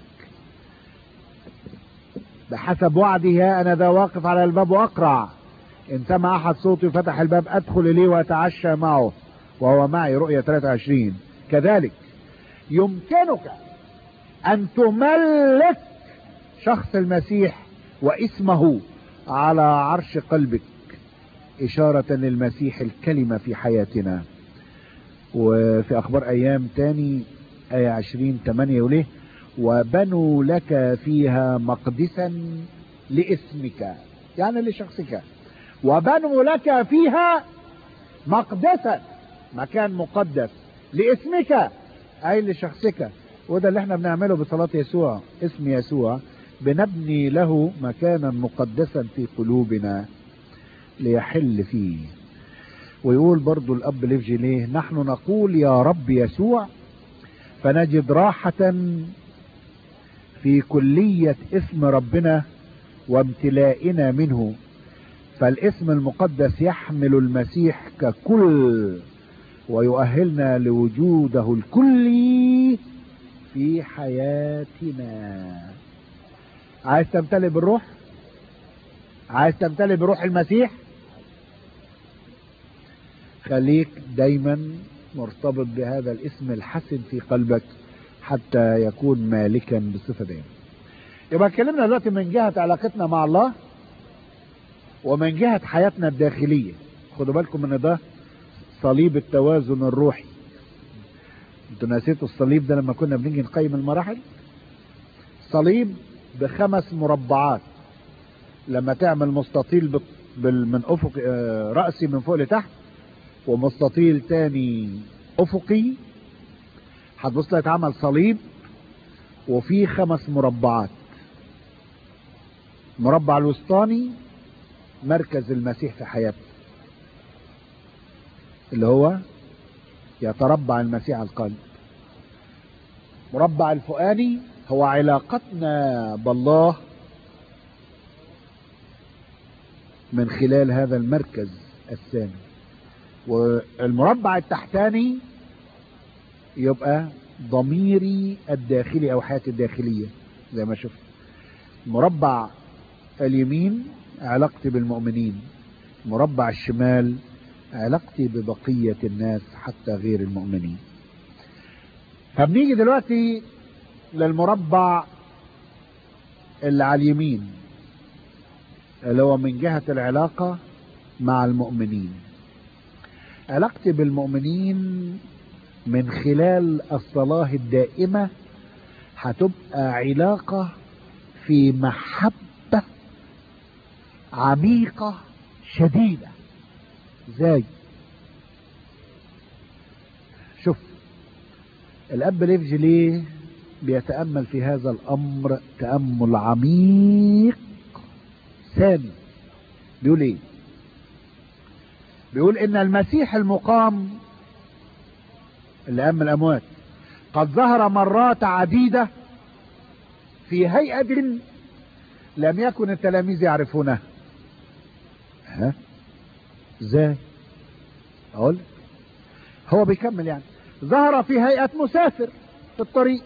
بحسب وعده انا ذا واقف على الباب واقرع ان سمع احد صوتي فتح الباب ادخل اليه واتعشى معه وهو معي رؤية 23 كذلك يمكنك ان تملك شخص المسيح واسمه على عرش قلبك اشارة للمسيح الكلمة في حياتنا وفي اخبار ايام تاني آية عشرين تمانية يقول وبنوا لك فيها مقدسا لاسمك يعني لشخصك وبنوا لك فيها مقدسا مكان مقدس لاسمك اي لشخصك وده اللي احنا بنعمله بصلاة يسوع اسم يسوع بنبني له مكانا مقدسا في قلوبنا ليحل فيه ويقول برضو الاب ليفجي ليه نحن نقول يا رب يسوع فنجد راحة في كلية اسم ربنا وامتلائنا منه فالاسم المقدس يحمل المسيح ككل ويؤهلنا لوجوده الكلي في حياتنا عايز تمتلئ بالروح عايز تمتلئ بروح المسيح خليك دايما مرتبط بهذا الاسم الحسن في قلبك حتى يكون مالكا بصفة دائمة يبقى اتكلمنا دلوقتي من جهة علاقتنا مع الله ومن جهة حياتنا الداخلية خدوا بالكم ان ده صليب التوازن الروحي انتوا نسيتوا الصليب ده لما كنا بنيجي نقيم المراحل صليب بخمس مربعات لما تعمل مستطيل من افق رأسي من فوق لتحت ومستطيل تاني افقي هتبص لها اتعمل صليب وفيه خمس مربعات المربع الوسطاني مركز المسيح في حياته اللي هو يتربع المسيح على القلب مربع الفؤاني هو علاقتنا بالله من خلال هذا المركز الثاني والمربع التحتاني يبقى ضميري الداخلي او حياتي الداخلية زي ما شفت مربع اليمين علاقتي بالمؤمنين مربع الشمال علاقتي ببقية الناس حتى غير المؤمنين فبنيجي دلوقتي للمربع اللي على اليمين اللي هو من جهة العلاقة مع المؤمنين علاقتي بالمؤمنين من خلال الصلاة الدائمة هتبقى علاقة في محبة عميقة شديدة ازاي شوف الاب ليفج ليه بيتأمل في هذا الامر تأمل عميق ثاني بيقول ايه بيقول ان المسيح المقام اللي قام الاموات قد ظهر مرات عديدة في هيئة لم يكن التلاميذ يعرفونها ها ازاي اقول لك. هو بيكمل يعني ظهر في هيئة مسافر في الطريق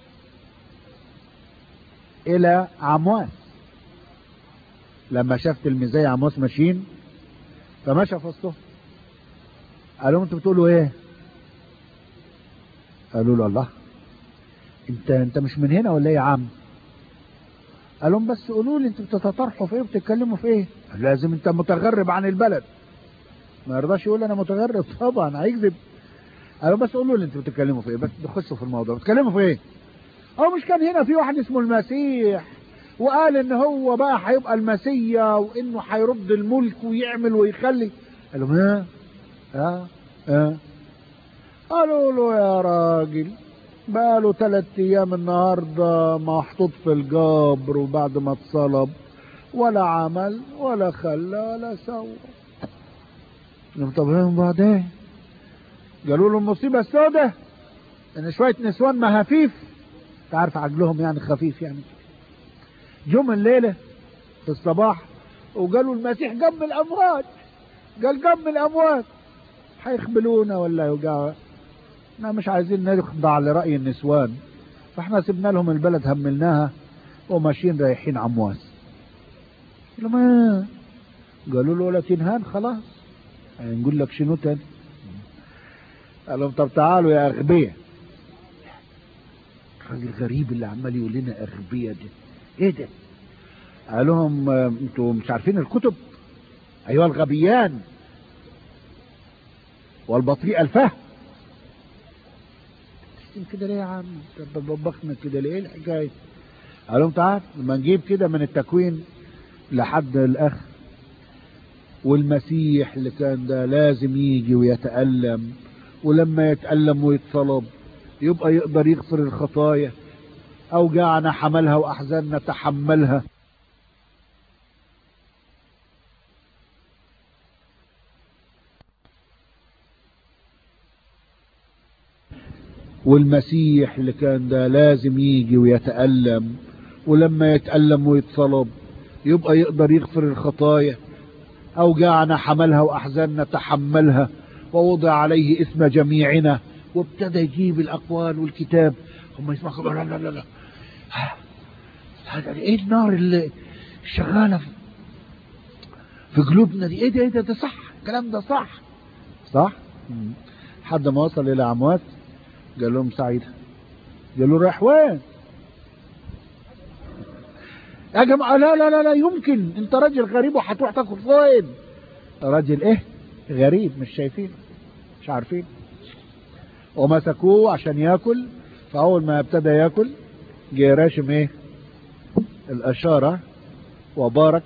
الى عمواس لما شاف تلميذي عمواس ماشيين فمشى في وسطهم قال لهم انتوا بتقولوا ايه قالوا له الله انت انت مش من هنا ولا ايه يا عم قال لهم بس قولوا لي انتوا بتتطرحوا في ايه وبتتكلموا في ايه قال لازم انت متغرب عن البلد ما يرضاش يقول انا متغرب طبعا هيكذب قال لهم بس قولوا لي انتوا بتتكلموا في ايه بس تخشوا في الموضوع بتتكلموا في ايه هو مش كان هنا في واحد اسمه المسيح وقال ان هو بقى هيبقى المسيا وانه هيرد الملك ويعمل ويخلي قال لهم ها ها ها قالوا له يا راجل بقاله ثلاث ايام النهارده محطوط في الجبر وبعد ما اتصلب ولا عمل ولا خلى ولا سوى طب ايه بعدين قالوا له المصيبه السوداء ان شويه نسوان مهافيف تعرف عجلهم يعني خفيف يعني جم الليله في الصباح وقالوا المسيح جنب الاموات قال جنب الاموات هيخبلونا ولا يوجعوا احنا مش عايزين نخضع لرأي النسوان فاحنا سيبنا لهم البلد هملناها وماشيين رايحين عمواس قالوا ما قالوا له ولا تنهان خلاص يعني نقول لك شنو تاني قال لهم طب تعالوا يا اغبياء الراجل الغريب اللي عمال يقول لنا اغبياء ده ايه ده قال لهم آه، انتوا مش عارفين الكتب ايها الغبيان والبطيء الفهم تشتم كده ليه يا عم طب ببخنا كده ليه إيه الحكايه قال لهم تعال لما نجيب كده من التكوين لحد الاخر والمسيح اللي كان ده لازم يجي ويتألم ولما يتألم ويتصلب يبقى يقدر يغفر الخطايا أوجاعنا حملها وأحزاننا تحملها والمسيح اللي كان ده لازم يجي ويتألم ولما يتألم ويتصلب يبقى يقدر يغفر الخطايا أوجاعنا حملها وأحزاننا تحملها ووضع عليه اسم جميعنا وابتدى يجيب الأقوال والكتاب هم يسمعوا لا لا لا لا هذا ايه النار اللي شغالة في- في قلوبنا دي ايه ده ايه ده ده صح الكلام ده صح صح مم. حد ما وصل الى عمواس قال لهم سعيد قال له رايح وين يا جماعة لا لا لا لا يمكن انت راجل غريب وهتروح تاكل فين راجل ايه غريب مش شايفين مش عارفين ومسكوه عشان ياكل فاول ما ابتدى ياكل جه راشم ايه الاشارة وبارك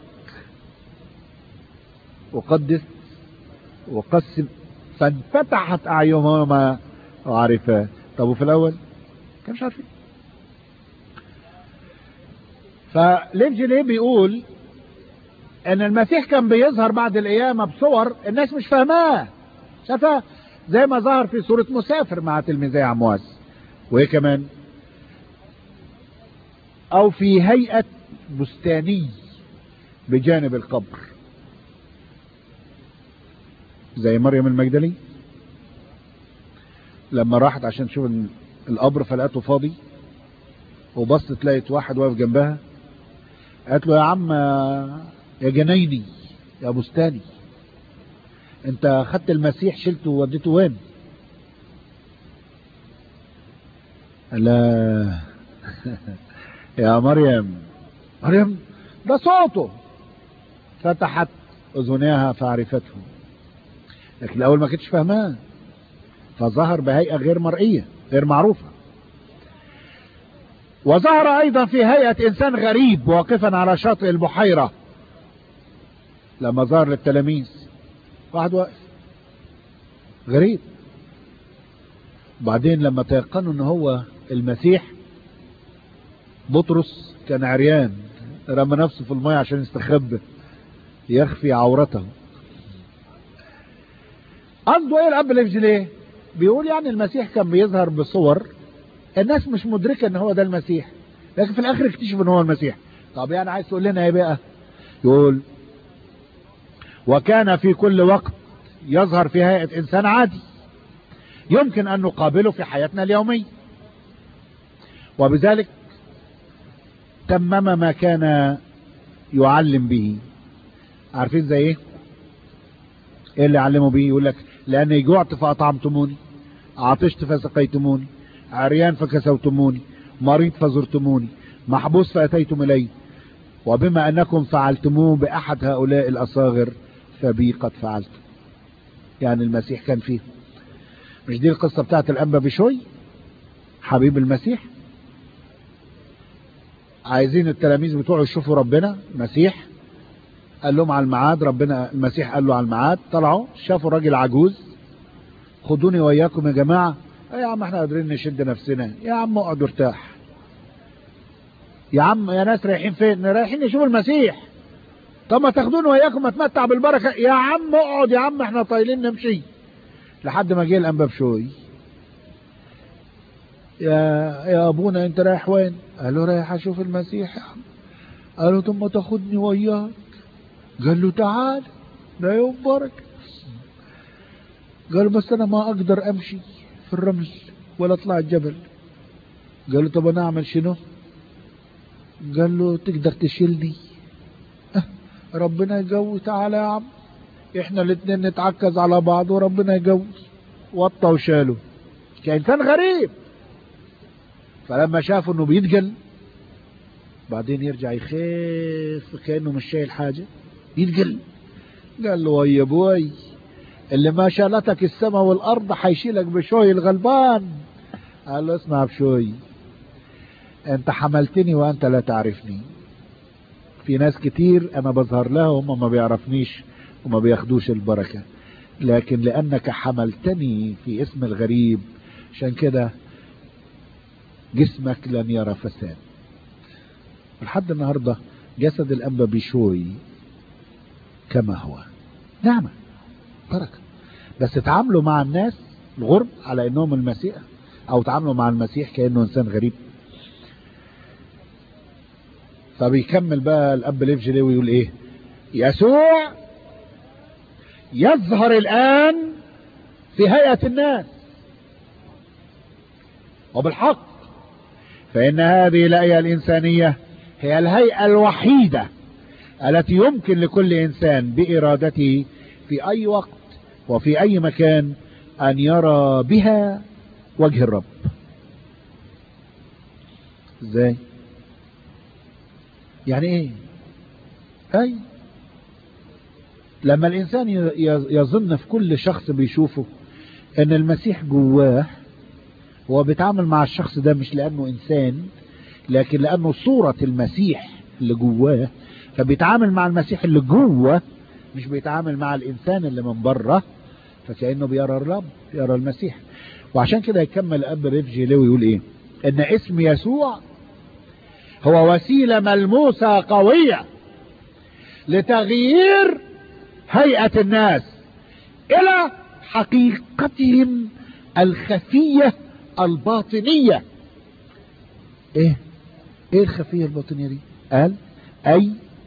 وقدس وقسم فانفتحت اعينهما وعرفا طب وفي الاول كان مش عارفين فليفجي ليه بيقول ان المسيح كان بيظهر بعد القيامة بصور الناس مش فاهماه شافها زي ما ظهر في صورة مسافر مع تلميذي عمواس وايه كمان او في هيئة بستاني بجانب القبر زي مريم المجدلي لما راحت عشان تشوف القبر فلقته فاضي وبصت لقيت واحد واقف جنبها قالت له يا عم يا جنيني يا بستاني انت خدت المسيح شلته ووديته وين لا يا مريم مريم ده صوته فتحت اذنيها فعرفته لكن الاول ما كنتش فاهماه فظهر بهيئة غير مرئية غير معروفة وظهر ايضا في هيئة انسان غريب واقفا على شاطئ البحيرة لما ظهر للتلاميذ واحد واقف غريب بعدين لما تيقنوا ان هو المسيح بطرس كان عريان رمى نفسه في الماء عشان يستخبى يخفي عورته قصده ايه الاب اللي ليه بيقول يعني المسيح كان بيظهر بصور الناس مش مدركة ان هو ده المسيح لكن في الاخر اكتشفوا ان هو المسيح طب يعني عايز تقول لنا ايه بقى يقول وكان في كل وقت يظهر في هيئة إنسان عادي يمكن أن نقابله في حياتنا اليومية وبذلك تمم ما كان يعلم به عارفين زي ايه ايه اللي علمه به يقول لك لاني جعت فاطعمتموني عطشت فسقيتموني عريان فكسوتموني مريض فزرتموني محبوس فاتيتم الي وبما انكم فعلتموه باحد هؤلاء الاصاغر فبي قد فعلت يعني المسيح كان فيه مش دي القصة بتاعت الانبا بشوي حبيب المسيح عايزين التلاميذ بتوعه يشوفوا ربنا مسيح قال لهم على الميعاد ربنا المسيح قال له على الميعاد طلعوا شافوا راجل عجوز خدوني وياكم يا جماعة يا عم احنا قادرين نشد نفسنا يا عم اقعد ارتاح يا عم يا ناس رايحين فين رايحين نشوف المسيح طب ما تاخدوني وياكم اتمتع بالبركة يا عم اقعد يا عم احنا طايلين نمشي لحد ما جه الانباب شوي يا يا ابونا انت رايح وين قال له رايح اشوف المسيح يا عم قال له طب ما تاخدني وياك قال له تعال ده يوم بركة قال بس انا ما اقدر امشي في الرمل ولا اطلع الجبل قال له طب انا اعمل شنو قال له تقدر تشيلني أه ربنا يقوي تعالى يا عم احنا الاتنين نتعكز على بعض وربنا يقوي وطى وشاله كإنسان غريب فلما شافوا انه بيتقل بعدين يرجع يخاف كأنه مش شايل حاجة يتقل قال له وي يا ابوي اللي ما شالتك السماء والارض حيشيلك بشوي الغلبان قال له اسمع بشوي انت حملتني وانت لا تعرفني في ناس كتير انا بظهر لها وهم ما بيعرفنيش وما بياخدوش البركة لكن لانك حملتني في اسم الغريب عشان كده جسمك لن يرى فساد لحد النهاردة جسد الأنبا بيشوي كما هو نعمة بركة بس تعاملوا مع الناس الغرب على انهم المسيح او تعاملوا مع المسيح كأنه انسان غريب فبيكمل بقى الاب ليفجلي ويقول ايه يسوع يظهر الان في هيئة الناس وبالحق فإن هذه الهيئة الإنسانية هي الهيئة الوحيدة التي يمكن لكل إنسان بإرادته في أي وقت وفي أي مكان أن يرى بها وجه الرب ازاي يعني ايه اي لما الانسان يظن في كل شخص بيشوفه ان المسيح جواه هو بيتعامل مع الشخص ده مش لانه انسان لكن لانه صورة المسيح اللي جواه فبيتعامل مع المسيح اللي جوه مش بيتعامل مع الانسان اللي من بره فكأنه بيرى الرب يرى المسيح وعشان كده يكمل اب ريفجي ليه ويقول ايه ان اسم يسوع هو وسيلة ملموسة قوية لتغيير هيئة الناس الى حقيقتهم الخفية الباطنية ايه ايه الخفية الباطنية دي قال اي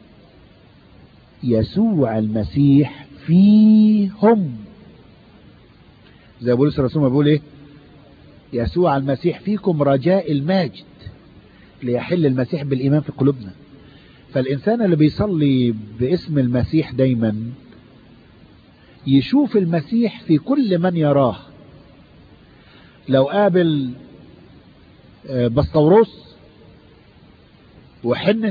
يسوع المسيح فيهم زي بولس الرسول ما بيقول ايه يسوع المسيح فيكم رجاء الماجد ليحل المسيح بالايمان في قلوبنا فالانسان اللي بيصلي باسم المسيح دايما يشوف المسيح في كل من يراه لو قابل بسطوروس وحنس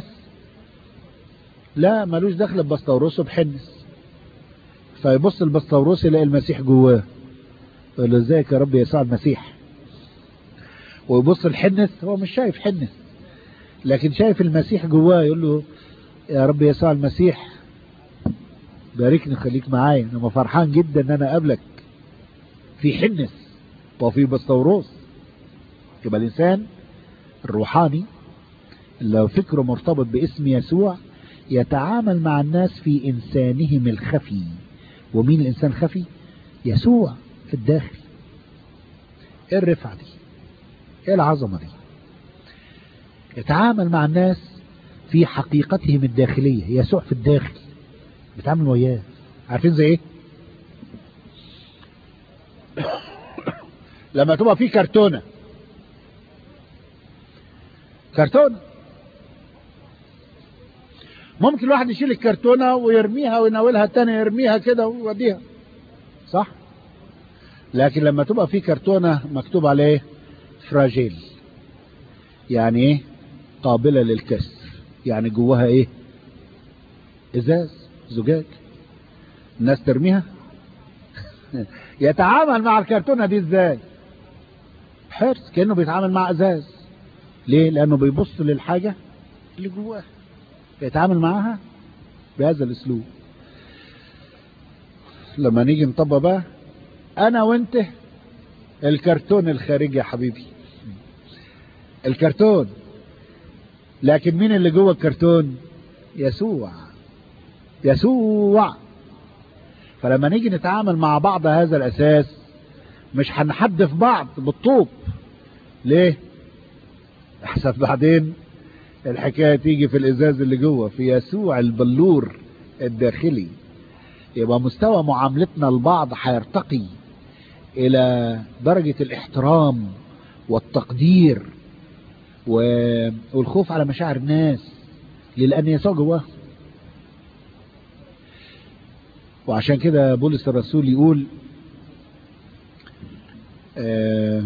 لا ملوش دخل ببسطوروس وبحنس فيبص البسطوروس يلاقي المسيح جواه يقول له ازيك يا رب يسوع المسيح ويبص الحنس هو مش شايف حنس لكن شايف المسيح جواه يقول له يا رب يسوع المسيح باركني خليك معايا انا فرحان جدا ان انا اقابلك في حنس وفي بسطوروس يبقى الانسان الروحاني لو فكره مرتبط باسم يسوع يتعامل مع الناس في انسانهم الخفي ومين الانسان الخفي يسوع في الداخل ايه الرفعة دي ايه العظمة دي يتعامل مع الناس في حقيقتهم الداخلية يسوع في الداخل بيتعامل وياه عارفين زي ايه لما تبقى في كرتونة كرتونة ممكن الواحد يشيل الكرتونة ويرميها ويناولها التاني يرميها كده ويوديها صح لكن لما تبقى في كرتونة مكتوب عليه فراجيل يعني ايه قابلة للكسر يعني جواها ايه ازاز زجاج الناس ترميها يتعامل مع الكرتونة دي ازاي حرص كأنه بيتعامل مع ازاز ليه لانه بيبص للحاجة اللي جواها يتعامل معاها بهذا الاسلوب لما نيجي نطبق بقى انا وانت الكرتون الخارجي يا حبيبي الكرتون لكن مين اللي جوه الكرتون يسوع يسوع فلما نيجي نتعامل مع بعض هذا الاساس مش هنحدف بعض بالطوب ليه احسن بعدين الحكاية تيجي في الازاز اللي جوه في يسوع البلور الداخلي يبقى مستوى معاملتنا لبعض هيرتقي الى درجة الاحترام والتقدير والخوف على مشاعر الناس لان يسوع جواه وعشان كده بولس الرسول يقول آه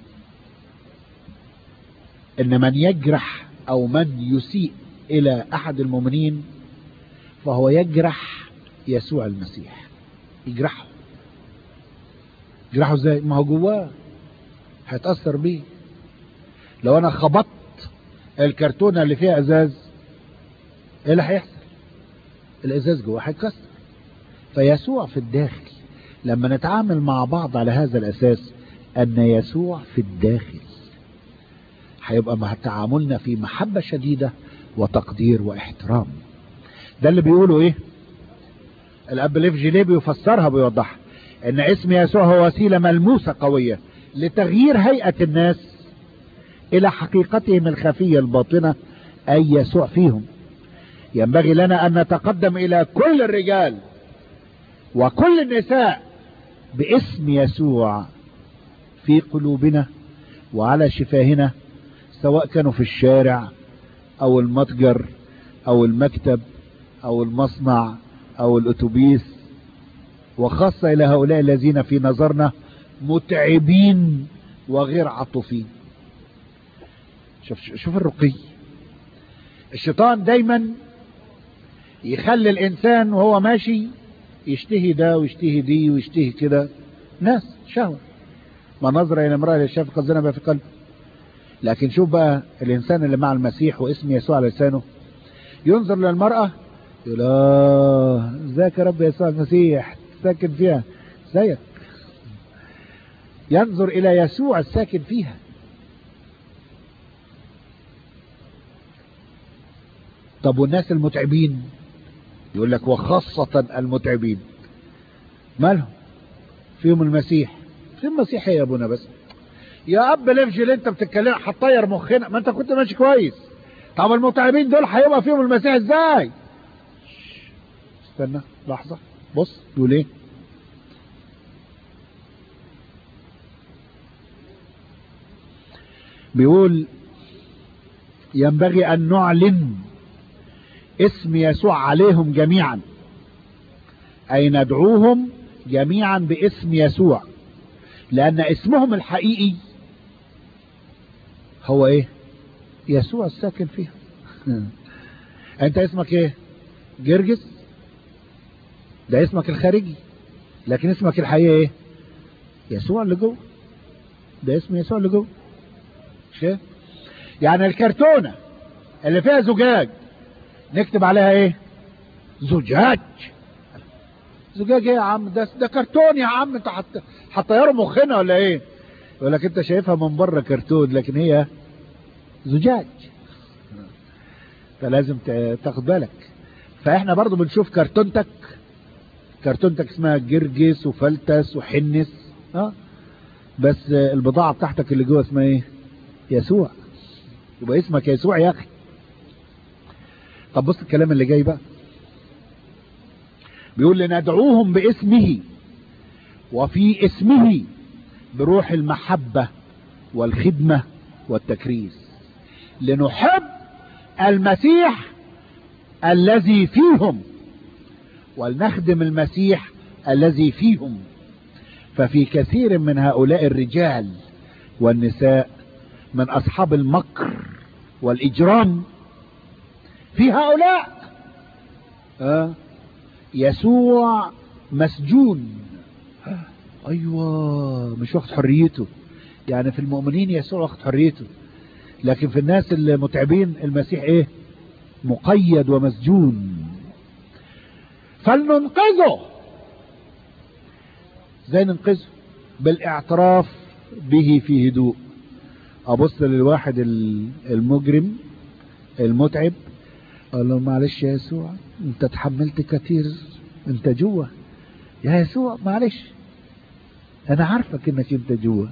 ان من يجرح او من يسيء الى احد المؤمنين فهو يجرح يسوع المسيح يجرحه يجرحه ازاي ما هو جواه هيتأثر بيه لو انا خبطت الكرتونة اللي فيها ازاز ايه اللي هيحصل الازاز جواه هيتكسر فيسوع في الداخل لما نتعامل مع بعض على هذا الاساس ان يسوع في الداخل هيبقى مع تعاملنا في محبة شديدة وتقدير واحترام ده اللي بيقوله ايه الاب ليف جيليه بيفسرها بيوضحها ان اسم يسوع هو وسيلة ملموسة قوية لتغيير هيئة الناس الى حقيقتهم الخفية الباطنة اي يسوع فيهم ينبغي لنا ان نتقدم الى كل الرجال وكل النساء باسم يسوع في قلوبنا وعلى شفاهنا سواء كانوا في الشارع او المتجر او المكتب او المصنع او الاتوبيس وخاصة الى هؤلاء الذين في نظرنا متعبين وغير عاطفين شوف شوف الرقي الشيطان دايما يخلي الانسان وهو ماشي يشتهي ده ويشتهي دي ويشتهي كده ناس شهوة ما نظر الى امرأة شاف قد زنب في قلبه لكن شوف بقى الانسان اللي مع المسيح واسم يسوع على لسانه ينظر للمرأة يقول اه ازيك يا رب يسوع المسيح ساكن فيها زيك ينظر الى يسوع الساكن فيها طب والناس المتعبين يقول لك وخاصة المتعبين مالهم فيهم المسيح في المسيح يا ابونا بس يا اب لفجي اللي انت بتتكلم هتطير مخنا ما انت كنت ماشي كويس طب المتعبين دول هيبقى فيهم المسيح ازاي استنى لحظة بص يقول ايه بيقول ينبغي ان نعلن اسم يسوع عليهم جميعا اي ندعوهم جميعا باسم يسوع لان اسمهم الحقيقي هو ايه يسوع الساكن فيها انت اسمك ايه جرجس ده اسمك الخارجي لكن اسمك الحقيقي ايه يسوع اللي جوه ده اسم يسوع اللي جوه شايف يعني الكرتونة اللي فيها زجاج نكتب عليها ايه زجاج زجاج ايه يا عم ده ده كرتون يا عم انت حط هتطيره مخنا ولا ايه يقول لك انت شايفها من بره كرتون لكن هي زجاج فلازم تاخد بالك فاحنا برضو بنشوف كرتونتك كرتونتك اسمها جرجس وفلتس وحنس اه بس البضاعة بتاعتك اللي جوه اسمها ايه يسوع يبقى اسمك يسوع يا اخي طب بص الكلام اللي جاي بقى بيقول لندعوهم باسمه وفي اسمه بروح المحبة والخدمة والتكريس لنحب المسيح الذي فيهم ولنخدم المسيح الذي فيهم ففي كثير من هؤلاء الرجال والنساء من اصحاب المكر والاجرام في هؤلاء آه يسوع مسجون ايوه مش واخد حريته يعني في المؤمنين يسوع واخد حريته لكن في الناس المتعبين المسيح ايه مقيد ومسجون فلننقذه ازاي ننقذه بالاعتراف به في هدوء ابص للواحد المجرم المتعب اقول له معلش يا يسوع انت تحملت كتير انت جوه يا يسوع معلش انا عارفك انك انت جوه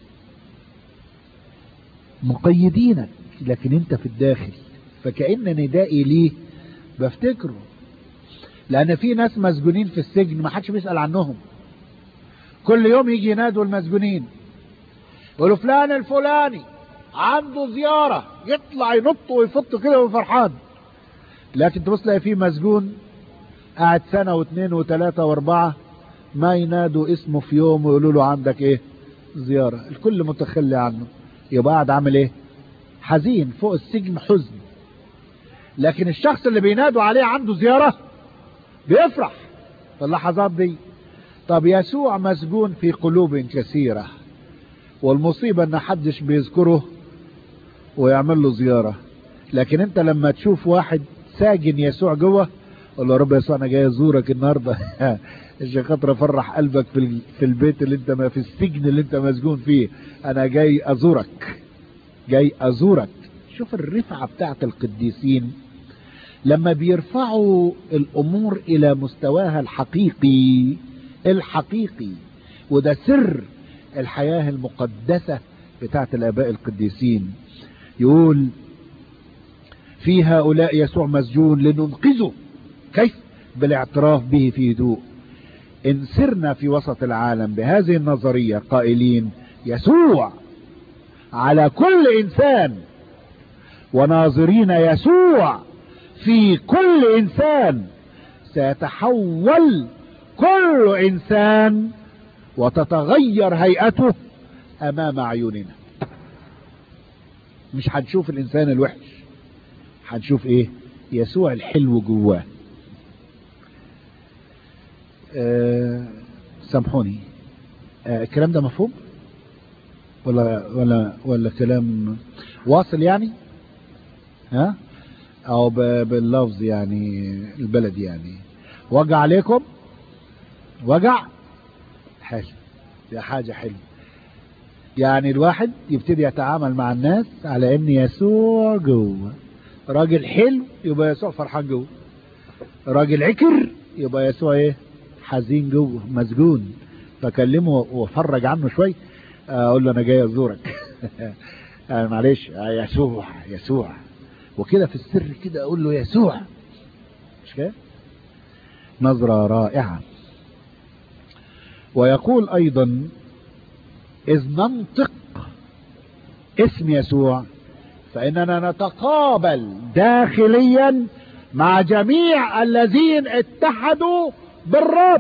مقيدينك لكن انت في الداخل فكأن ندائي ليه بفتكره لان في ناس مسجونين في السجن ما حدش بيسأل عنهم كل يوم يجي ينادوا المسجونين يقولوا فلان الفلاني عنده زيارة يطلع ينط ويفط كده وفرحان لكن تبص تلاقي في مسجون قاعد سنة واثنين وثلاثة واربعة ما ينادوا اسمه في يوم ويقولوا له عندك ايه زيارة الكل متخلي عنه يبقى قاعد عامل ايه حزين فوق السجن حزن لكن الشخص اللي بينادوا عليه عنده زيارة بيفرح في اللحظات دي طب يسوع مسجون في قلوب كثيرة والمصيبة ان حدش بيذكره ويعمل له زيارة لكن انت لما تشوف واحد ساجن يسوع جوه قول له يا رب يسوع انا جاي ازورك النهارده عشان خاطر افرح قلبك في في البيت اللي انت ما في السجن اللي انت مسجون فيه انا جاي ازورك جاي ازورك شوف الرفعة بتاعت القديسين لما بيرفعوا الامور الى مستواها الحقيقي الحقيقي وده سر الحياة المقدسة بتاعت الاباء القديسين يقول في هؤلاء يسوع مسجون لننقذه كيف بالاعتراف به في هدوء ان سرنا في وسط العالم بهذه النظرية قائلين يسوع على كل انسان وناظرين يسوع في كل انسان سيتحول كل انسان وتتغير هيئته امام عيوننا مش هنشوف الانسان الوحش هنشوف ايه يسوع الحلو جواه أه سامحوني أه الكلام ده مفهوم ولا ولا ولا كلام واصل يعني ها او باللفظ يعني البلد يعني وجع عليكم وجع حلو دي حاجة حلوة يعني الواحد يبتدي يتعامل مع الناس على ان يسوع جوه راجل حلو يبقى يسوع فرحان جوه راجل عكر يبقى يسوع ايه حزين جوه مسجون فكلمه وفرج عنه شوي اقول له انا جاي ازورك معلش يسوع يسوع وكده في السر كده اقول له يسوع مش كده نظرة رائعة ويقول ايضا اذ ننطق اسم يسوع فاننا نتقابل داخليا مع جميع الذين اتحدوا بالرب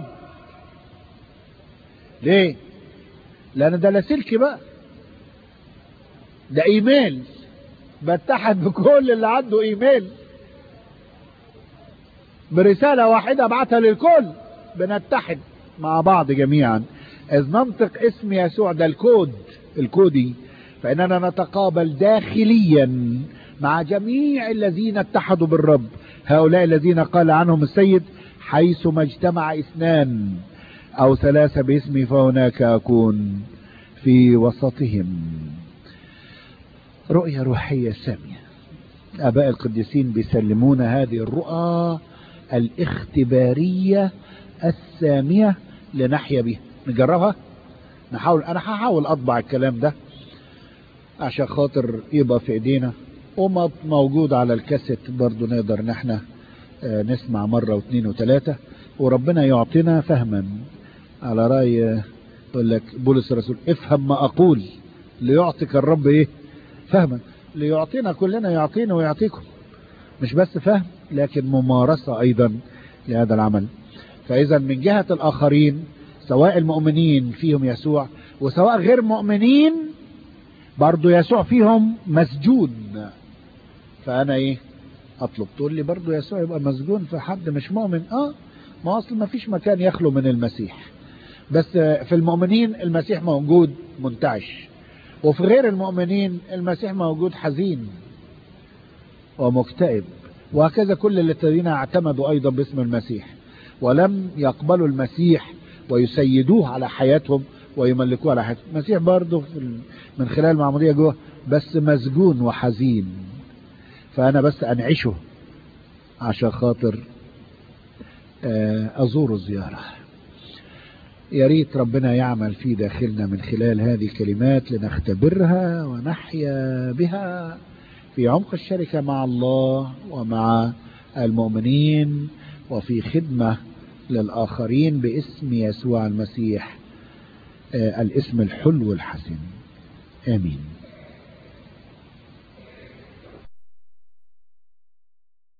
ليه لان ده لاسلكي بقى ده ايميل بتحد بكل اللي عنده ايميل برسالة واحدة ابعتها للكل بنتحد مع بعض جميعا اذ ننطق اسم يسوع ده الكود الكودي فاننا نتقابل داخليا مع جميع الذين اتحدوا بالرب هؤلاء الذين قال عنهم السيد حيثما اجتمع اثنان او ثلاثة باسمي فهناك اكون في وسطهم رؤية روحية سامية اباء القديسين بيسلمون هذه الرؤى الاختبارية السامية لنحيا بها نجربها نحاول انا هحاول اطبع الكلام ده عشان خاطر يبقى في ايدينا وما موجود على الكاسيت برضو نقدر ان احنا نسمع مرة واثنين وثلاثة وربنا يعطينا فهما على رأي يقول لك بولس الرسول افهم ما اقول ليعطيك الرب ايه فهما ليعطينا كلنا يعطينا ويعطيكم مش بس فهم لكن ممارسة ايضا لهذا العمل فاذا من جهة الاخرين سواء المؤمنين فيهم يسوع وسواء غير مؤمنين برضو يسوع فيهم مسجون فانا ايه اطلب تقول لي برضو يسوع يبقى مسجون في حد مش مؤمن اه ما اصل ما فيش مكان يخلو من المسيح بس في المؤمنين المسيح موجود منتعش وفي غير المؤمنين المسيح موجود حزين ومكتئب وهكذا كل الذين اعتمدوا ايضا باسم المسيح ولم يقبلوا المسيح ويسيدوه على حياتهم ويملكوه على حياتهم المسيح برضه من خلال المعمودية جوه بس مسجون وحزين فانا بس انعشه عشان خاطر ازور زيارة يا ريت ربنا يعمل في داخلنا من خلال هذه الكلمات لنختبرها ونحيا بها في عمق الشركة مع الله ومع المؤمنين وفي خدمة للآخرين باسم يسوع المسيح الاسم الحلو الحسن آمين